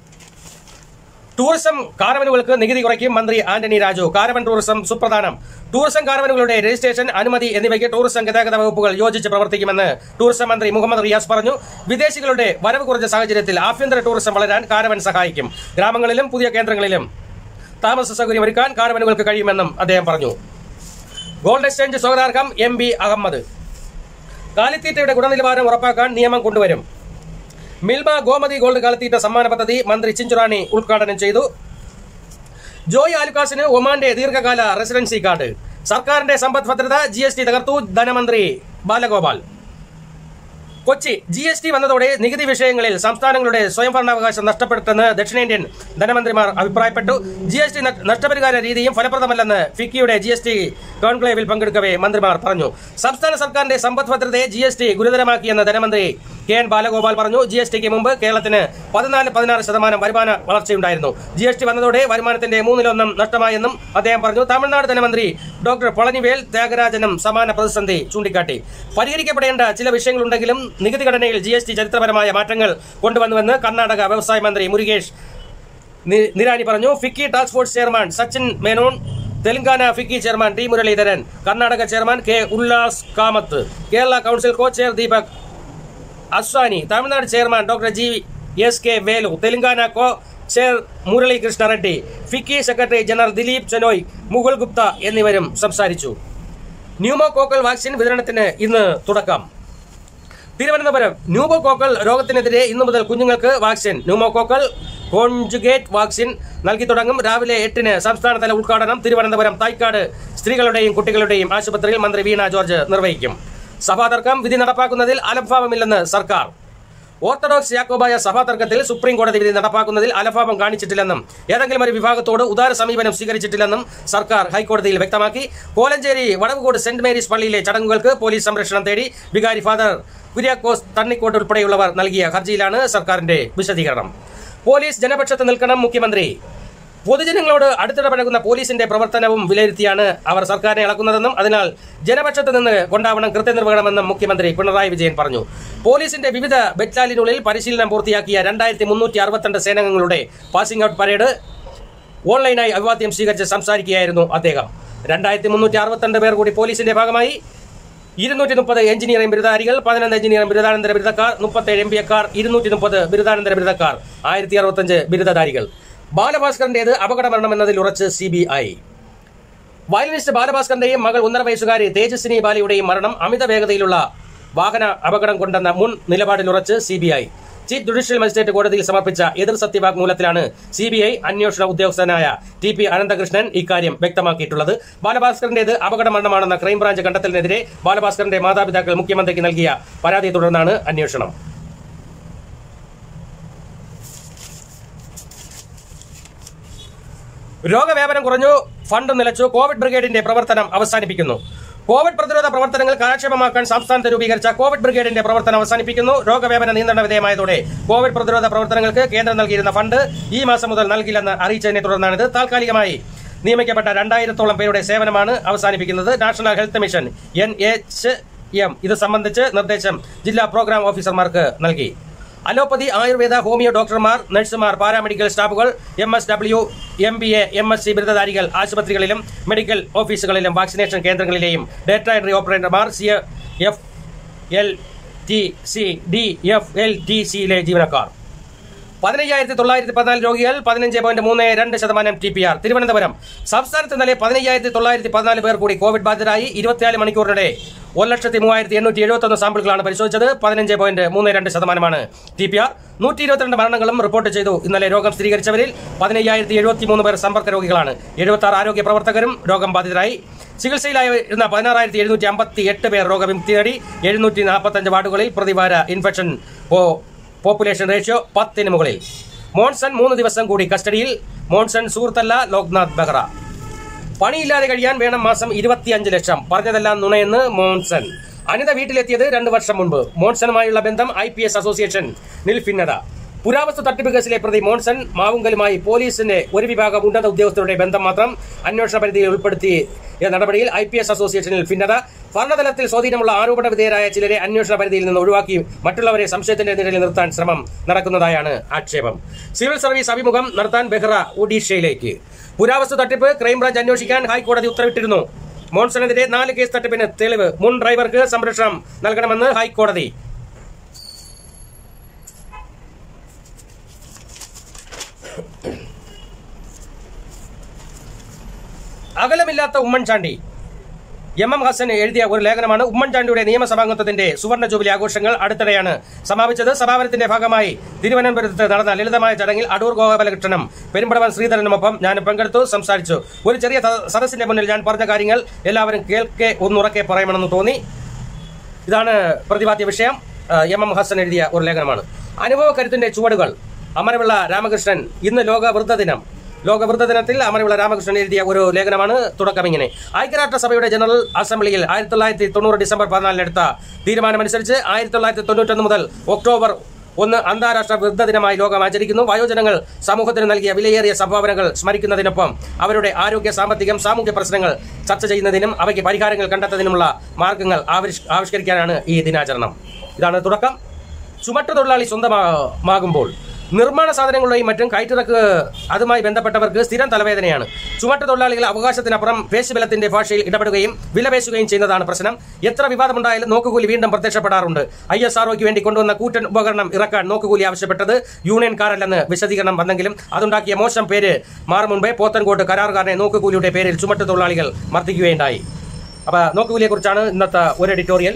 ടൂറിസം കാരവനുകൾക്ക് നികുതി കുറയ്ക്കും മന്ത്രി ആന്റണി രാജു കാരവൻ ടൂറിസം സുപ്രധാനം ടൂറിസം കാർവനുകളുടെ രജിസ്ട്രേഷൻ അനുമതി എന്നിവയ്ക്ക് ടൂറിസം ഗതാഗത വകുപ്പുകൾ യോജിച്ച് പ്രവർത്തിക്കുമെന്ന് ടൂറിസം മന്ത്രി മുഹമ്മദ് റിയാസ് പറഞ്ഞു വിദേശികളുടെ വരവ് കുറഞ്ഞ സാഹചര്യത്തിൽ ആഭ്യന്തര ടൂറിസം വളരാൻ കാരവൻ സഹായിക്കും ഗ്രാമങ്ങളിലും പുതിയ കേന്ദ്രങ്ങളിലും താമസ സൗകര്യം ഒരുക്കാൻ കാരവനുകൾക്ക് കഴിയുമെന്നും അദ്ദേഹം പറഞ്ഞു ഗോൾഡ് എക്സ്ചേഞ്ച് സ്വാഗതാർഹം എം ബി അഹമ്മദ് കാലിത്തീറ്റയുടെ ഗുണനിലവാരം ഉറപ്പാക്കാൻ നിയമം കൊണ്ടുവരും മിൽമ ഗോമതി ഗോൾഡ് കാലിത്തീറ്റ സമ്മാന പദ്ധതി മന്ത്രി ചിഞ്ചുറാണി ഉദ്ഘാടനം ചെയ്തു ജോയ് ആലുക്കാസിന് ഒമാന്റെ ദീർഘകാല റെസിഡൻസി കാർഡ് സർക്കാരിന്റെ സമ്പദ് ഭദ്രത ജി എസ് ടി തകർത്തു ധനമന്ത്രി Balagopal Kochi G S T വന്നതോടെ നികുതി വിഷയങ്ങളിൽ സംസ്ഥാനങ്ങളുടെ സ്വയംഭരണാവകാശം നഷ്ടപ്പെട്ടെന്ന് ദക്ഷിണേന്ത്യൻ ധനമന്ത്രിമാർ അഭിപ്രായപ്പെട്ടു ജി എസ് ടി നഷ്ടപരിഹാര രീതിയും ഫലപ്രദമല്ലെന്ന് ഫിക്കിയുടെ ജി എസ് ടി കോൺക്ലേവിൽ പങ്കെടുക്കവെ മന്ത്രിമാർ പറഞ്ഞു സംസ്ഥാന സർക്കാരിന്റെ സമ്പദ് ഭദ്രതയെ ജി എസ് ടി ഗുരുതരമാക്കിയെന്ന് ധനമന്ത്രി കെ എൻ ബാലഗോപാൽ പറഞ്ഞു ജി എസ് ടിക്ക് മുമ്പ് കേരളത്തിന് പതിനാല് പതിനാറ് ശതമാനം വരുമാന വളർച്ചയുണ്ടായിരുന്നു ജി എസ് ടി വന്നതോടെ വരുമാനത്തിന്റെ മൂന്നിലൊന്നും നഷ്ടമായെന്നും അദ്ദേഹം പറഞ്ഞു തമിഴ്നാട് ധനമന്ത്രി ഡോക്ടർ പളനിവേൽ ത്യാഗരാജനും സമാന പ്രതിസന്ധി ചൂണ്ടിക്കാട്ടി പരിഹരിക്കപ്പെടേണ്ട ചില വിഷയങ്ങളുണ്ടെങ്കിലും നികുതി ഘടനയിൽ ജി എസ് ടി ചരിത്രപരമായ മാറ്റങ്ങൾ കൊണ്ടുവന്നുവെന്ന് കർണാടക വ്യവസായ മന്ത്രി മുരുകേഷ് നി- നിരാനി പറഞ്ഞു FICCI task force chairman Sachin Menon Telangana FICCI chairman T Muraleedharan Karnataka chairman K Ullas Kamath Kerala council co chair Deepak Aswani Tamil Nadu chairman doctor G S K Velu Telangana co chair Murali Krishna Reddy FICCI secretary general Dilip Chenoy Mukul Gupta എന്നിവരും സംസാരിച്ചു ന്യൂമോകോക്കൽ വാക്സിൻ വിതരണത്തിന് ഇന്ന് തുടക്കം തിരുവനന്തപുരം ന്യൂമോകോക്കൽ രോഗത്തിനെതിരെ ഇന്നു മുതൽ കുഞ്ഞുങ്ങൾക്ക് വാക്സിൻ ന്യൂമോകോക്കൽ കോൺജുഗേറ്റ് വാക്സിൻ നൽകി തുടങ്ങും രാവിലെ എട്ടിന് സംസ്ഥാനതല ഉദ്ഘാടനം തിരുവനന്തപുരം തൈക്കാട് സ്ത്രീകളുടെയും കുട്ടികളുടെയും ആശുപത്രിയിൽ മന്ത്രി വീണ ജോർജ് നിർവഹിക്കും സഭാതർക്കം വിധി നടപ്പാക്കുന്നതിൽ അലംഭാവമില്ലെന്ന് സർക്കാർ ഓർത്തഡോക്സ് യാക്കോബായ സഭാതർക്കത്തിൽ സുപ്രീം കോടതി വിധി നടപ്പാക്കുന്നതിൽ അലംഭാവം കാണിച്ചിട്ടില്ലെന്നും ഏതെങ്കിലും ഒരു വിഭാഗത്തോട് ഉദാര സമീപനം സ്വീകരിച്ചിട്ടില്ലെന്നും സർക്കാർ ഹൈക്കോടതിയിൽ വ്യക്തമാക്കി കോലഞ്ചേരി വടവുകോട് സെന്റ് മേരീസ് പള്ളിയിലെ ചടങ്ങുകൾക്ക് പോലീസ് സംരക്ഷണം തേടി വികാരി ഫാദർ കുര്യാക്കോസ് തണ്ണിക്കോട്ട് ഉൾപ്പെടെയുള്ളവർ നൽകിയ ഹർജിയിലാണ് സർക്കാരിന്റെ വിശദീകരണം പോലീസ് ജനപക്ഷത്ത് നിൽക്കണം മുഖ്യമന്ത്രി പൊതുജനങ്ങളോട് അടുത്തിടപഴകുന്ന പോലീസിന്റെ പ്രവർത്തനവും വിലയിരുത്തിയാണ് അവർ സർക്കാരിനെ ഇളക്കുന്നതെന്നും അതിനാൽ ജനപക്ഷത്ത് നിന്ന് കൊണ്ടാവണം കൃത്യനിർവഹണമെന്നും മുഖ്യമന്ത്രി പിണറായി വിജയൻ പറഞ്ഞു പോലീസിന്റെ വിവിധ ബറ്റാലിയനുകളിൽ പരിശീലനം പൂർത്തിയാക്കിയ രണ്ടായിരത്തി മുന്നൂറ്റി അറുപത്തിരണ്ട് സേനാംഗങ്ങളുടെ പാസിംഗ് ഔട്ട് പരേഡ് ഓൺലൈനായി അഭിവാദ്യം സ്വീകരിച്ച് സംസാരിക്കുകയായിരുന്നു അദ്ദേഹം രണ്ടായിരത്തി മുന്നൂറ്റി അറുപത്തിരണ്ട് പേർ കൂടി പോലീസിന്റെ ഭാഗമായി ഇരുന്നൂറ്റി മുപ്പത് എഞ്ചിനീയറിംഗ് ബിരുദധാരികൾ പതിനൊന്ന് എഞ്ചിനീയറിംഗ് ബിരുദാനന്തര ബിരുദക്കാർ മുപ്പത്തേഴ് എം ബി എക്കാർ ഇരുന്നൂറ്റി മുപ്പത് ബിരുദാനന്തര ബിരുദക്കാർ ആയിരത്തി അറുപത്തഞ്ച് ബിരുദധാരികൾ ബാലഭാസ്കറിന്റേത് അപകട മരണമെന്നതിൽ ഉറച്ച് സി ബി ഐ വയലിനിസ്റ്റ് ബാലഭാസ്കറിന്റെയും മകൾ ഒന്നര വയസ്സുകാരി തേജസ്വിനി ബാലയുടെയും മരണം അമിത വേഗതയിലുള്ള വാഹന അപകടം കൊണ്ടെന്ന മുൻ നിലപാടിലുറച്ച് C B I chief judicial magistrate കോടതിയിൽ സമർപ്പിച്ച എതിർ സത്യവാങ്മൂലത്തിലാണ് സി ബി ഐ അന്വേഷണ ഉദ്യോഗസ്ഥനായ ടി പി അനന്തകൃഷ്ണൻ ഇക്കാര്യം വ്യക്തമാക്കിയിട്ടുള്ളത് ബാലഭാസ്കറിന്റേത് അപകട മരണമാണെന്ന ക്രൈംബ്രാഞ്ച് കണ്ടെത്തലിനെതിരെ ബാലഭാസ്കറിന്റെ മാതാപിതാക്കൾ മുഖ്യമന്ത്രിക്ക് നൽകിയ പരാതിയെ തുടർന്നാണ് അന്വേഷണം രോഗവ്യാപനം കുറഞ്ഞു ഫണ്ട് നിലച്ചു കോവിഡ് ബ്രിഗേഡിന്റെ പ്രവർത്തനം അവസാനിപ്പിക്കുന്നു കോവിഡ് പ്രതിരോധ പ്രവർത്തനങ്ങൾ കാര്യക്ഷമമാക്കാൻ സംസ്ഥാനത്ത് രൂപീകരിച്ച കോവിഡ് ബ്രിഗേഡിന്റെ പ്രവർത്തനം അവസാനിപ്പിക്കുന്നു രോഗവ്യാപന നിയന്ത്രണ വിധേയമായതോടെ കോവിഡ് പ്രതിരോധ പ്രവർത്തനങ്ങൾക്ക് കേന്ദ്രം നൽകിയിരുന്ന ഫണ്ട് ഈ മാസം മുതൽ നൽകില്ലെന്ന് അറിയിച്ചതിനെ തുടർന്നാണിത് താൽക്കാലികമായി നിയമിക്കപ്പെട്ട രണ്ടായിരത്തോളം പേരുടെ സേവനമാണ് അവസാനിപ്പിക്കുന്നത് national health mission N H M ഇത് സംബന്ധിച്ച് നിർദ്ദേശം ജില്ലാ പ്രോഗ്രാം ഓഫീസർമാർക്ക് നൽകി അലോപ്പതി ആയുർവേദ ഹോമിയോ ഡോക്ടർമാർ നഴ്സുമാർ പാരാമെഡിക്കൽ സ്റ്റാഫുകൾ M S W M B A M S C ബിരുദധാരികൾ ആശുപത്രികളിലും മെഡിക്കൽ ഓഫീസുകളിലും വാക്സിനേഷൻ കേന്ദ്രങ്ങളിലെയും ഡേറ്റ എൻട്രി ഓപ്പറേറ്റർമാർ C F L T C D F L T സിയിലെ ജീവനക്കാർ പതിനയ്യായിരത്തി തൊള്ളായിരത്തി പതിനാല് രോഗികൾ പതിനഞ്ച് പോയിന്റ് മൂന്ന് രണ്ട് ശതമാനം ടി പി ആർ തിരുവനന്തപുരം സംസ്ഥാനത്ത് ഇന്നലെ പതിനയ്യായിരത്തി തൊള്ളായിരത്തി പതിനാല് പേർ കൂടി കോവിഡ് ബാധിതരായി ഇരുപത്തിനാല് മണിക്കൂറിനിടെ ഒരു ലക്ഷത്തി മൂവായിരത്തി എണ്ണൂറ്റി എഴുപത്തൊന്ന് സാമ്പിളുകളാണ് പരിശോധിച്ചത് പതിനഞ്ച് പോയിന്റ് മൂന്ന് രണ്ട് ശതമാനമാണ് ടി പി ആർ നൂറ്റി ഇരുപത്തിരണ്ട് മരണങ്ങളും റിപ്പോർട്ട് ചെയ്തു ഇന്നലെ രോഗം സ്ഥിരീകരിച്ചവരിൽ പതിനയ്യായിരത്തി എഴുപത്തി മൂന്ന് പേർ സമ്പർക്ക രോഗികളാണ് എഴുപത്തി ആറ് ആരോഗ്യ പ്രവർത്തകരും രോഗം ബാധിതരായി ചികിത്സയിലായിരുന്ന പതിനാറായിരത്തി എഴുന്നൂറ്റി അമ്പത്തി എട്ട് പേർ രോഗവിമുക്തി നേടി എഴുന്നൂറ്റി നാൽപ്പത്തഞ്ച് വാർഡുകളിൽ പ്രതിവാര ഇൻഫെക്ഷൻ പോ- പോപ്പുലേഷൻ റേഷ്യോ പത്തിന് മുകളിൽ മോൺസൺ മൂന്ന് ദിവസം കൂടി കസ്റ്റഡിയിൽ മോൺസൺ സൂർത്തല്ല ലോക്നാഥ് ബെഹ്റ പണിയില്ലാതെ കഴിയാൻ വേണം മാസം ഇരുപത്തിയഞ്ച് ലക്ഷം പറഞ്ഞതെല്ലാം നുണയെന്ന് മോൺസൺ അനിത വീട്ടിലെത്തിയത് രണ്ട് വർഷം മുൻപ് മോൺസണുമായുള്ള ബന്ധം ഐ പി എസ് അസോസിയേഷൻ നിൽഭിന്നത പുരാവസ്തു തട്ടിപ്പ് കേസിലെ പ്രതി മോൺസൺ മാവുങ്കലുമായി പോലീസിന്റെ ഒരു വിഭാഗം ഉന്നത ഉദ്യോഗസ്ഥരുടെ ബന്ധം മാത്രം അന്വേഷണ പരിധിയിൽ ഉൾപ്പെടുത്തി നടപടിയിൽ ഐ പി എസ് അസോസിയേഷനിൽ ഭിന്നത ഭരണതലത്തിൽ സ്വാധീനമുള്ള ആരോപണ വിധേയരായ ചിലരെ അന്വേഷണ പരിധിയിൽ നിന്ന് ഒഴിവാക്കി മറ്റുള്ളവരെ സംശയത്തിന്റെ നിഴലിൽ നിർത്താൻ ശ്രമം നടക്കുന്നതായാണ് ആക്ഷേപം സിവിൽ സർവീസ് അഭിമുഖം നടത്താൻ ബെഹ്റ ഒഡീഷയിലേക്ക് പുരാവസ്തു തട്ടിപ്പ് ക്രൈംബ്രാഞ്ച് അന്വേഷിക്കാൻ ഹൈക്കോടതി ഉത്തരവിട്ടിരുന്നു മോൺസണെതിരെ നാല് കേസ് തട്ടിപ്പിന് തെളിവ് മുൻ ഡ്രൈവർക്ക് സംരക്ഷണം നൽകണമെന്ന് ഹൈക്കോടതി അകലമില്ലാത്ത ഉമ്മൻചാണ്ടി എം എം ഹസൻ എഴുതിയ ഒരു ലേഖനമാണ് ഉമ്മൻചാണ്ടിയുടെ നിയമസഭാംഗത്വത്തിന്റെ സുവർണ ജൂബിലി ആഘോഷങ്ങൾ അടുത്തിടെയാണ് സമാപിച്ചത് സമാപനത്തിന്റെ ഭാഗമായി തിരുവനന്തപുരത്ത് നടന്ന ലളിതമായ ചടങ്ങിൽ അടൂർ ഗോപാലകൃഷ്ണനും പെരുമ്പടവൻ ശ്രീധരനുമൊപ്പം ഞാൻ പങ്കെടുത്തു സംസാരിച്ചു ഒരു ചെറിയ സ- സദസ്സിന്റെ മുന്നിൽ ഞാൻ പറഞ്ഞ കാര്യങ്ങൾ എല്ലാവരും കേൾക്കെ ഒന്നുറക്കെ പറയണമെന്ന് തോന്നി ഇതാണ് പ്രതിപാദ്യ വിഷയം ആ, എം എം ഹസൻ എഴുതിയ ഒരു ലേഖനമാണ് അനുഭവ കരുത്തിന്റെ ചുവടുകൾ അമരവിള്ള രാമകൃഷ്ണൻ ഇന്ന് ലോക വൃദ്ധ ദിനം ലോക വൃദ്ധ ദിനത്തിൽ അമരവിള്ള രാമകൃഷ്ണൻ എഴുതിയ ഒരു ലേഖനമാണ് തുടക്കം ഇങ്ങനെ ഐക്യരാഷ്ട്ര സഭയുടെ ജനറൽ അസംബ്ലിയിൽ ആയിരത്തി തൊള്ളായിരത്തി തൊണ്ണൂറ് ഡിസംബർ പതിനാലിനെടുത്ത തീരുമാനമനുസരിച്ച് ആയിരത്തി തൊള്ളായിരത്തി തൊണ്ണൂറ്റൊന്ന് മുതൽ ഒക്ടോബർ ഒന്ന് അന്താരാഷ്ട്ര വൃദ്ധ ദിനമായി ലോകം ആചരിക്കുന്നു വയോജനങ്ങൾ സമൂഹത്തിന് നൽകിയ വിലയേറിയ സംഭാവനകൾ സ്മരിക്കുന്നതിനൊപ്പം അവരുടെ ആരോഗ്യ സാമ്പത്തികം സാമൂഹ്യ പ്രശ്നങ്ങൾ ചർച്ച ചെയ്യുന്നതിനും അവയ്ക്ക് പരിഹാരങ്ങൾ കണ്ടെത്തുന്നതിനുമുള്ള മാർഗങ്ങൾ ആവിഷ്- ആവിഷ്കരിക്കാനാണ് ഈ ദിനാചരണം ഇതാണ് തുടക്കം ചുമട്ട് തൊഴിലാളി സ്വന്തമാകുമ്പോൾ നിർമ്മാണ സാധനങ്ങളുടെയും മറ്റും കയറ്റിറക്ക് അതുമായി ബന്ധപ്പെട്ടവർക്ക് സ്ഥിരം തലവേദനയാണ് ചുമട്ട് തൊഴിലാളികൾ അവകാശത്തിനപ്പുറം പേശുബലത്തിന്റെ ഭാഷയിൽ ഇടപെടുകയും വിലപേശുകയും ചെയ്യുന്നതാണ് പ്രശ്നം എത്ര വിവാദമുണ്ടായാലും നോക്കുകൂലി വീണ്ടും പ്രത്യക്ഷപ്പെടാറുണ്ട് ഐ എസ് ആർഒക്ക് വേണ്ടി കൊണ്ടുവന്ന കൂറ്റൻ ഉപകരണം ഇറക്കാൻ നോക്കുകൂലി ആവശ്യപ്പെട്ടത് യൂണിയൻകാരല്ലെന്ന് വിശദീകരണം വന്നെങ്കിലും അതുണ്ടാക്കിയ മോശം പേര് മാറും മുമ്പേ പോത്തൻകോട്ട് കരാറുകാരനെ നോക്കുകൂലിയുടെ പേരിൽ ചുമട്ട് തൊഴിലാളികൾ മർദ്ദിക്കുകയുണ്ടായി അപ്പൊ നോക്കുകൂലിയെ കുറിച്ചാണ് ഇന്നത്തെ ഒരു എഡിറ്റോറിയൽ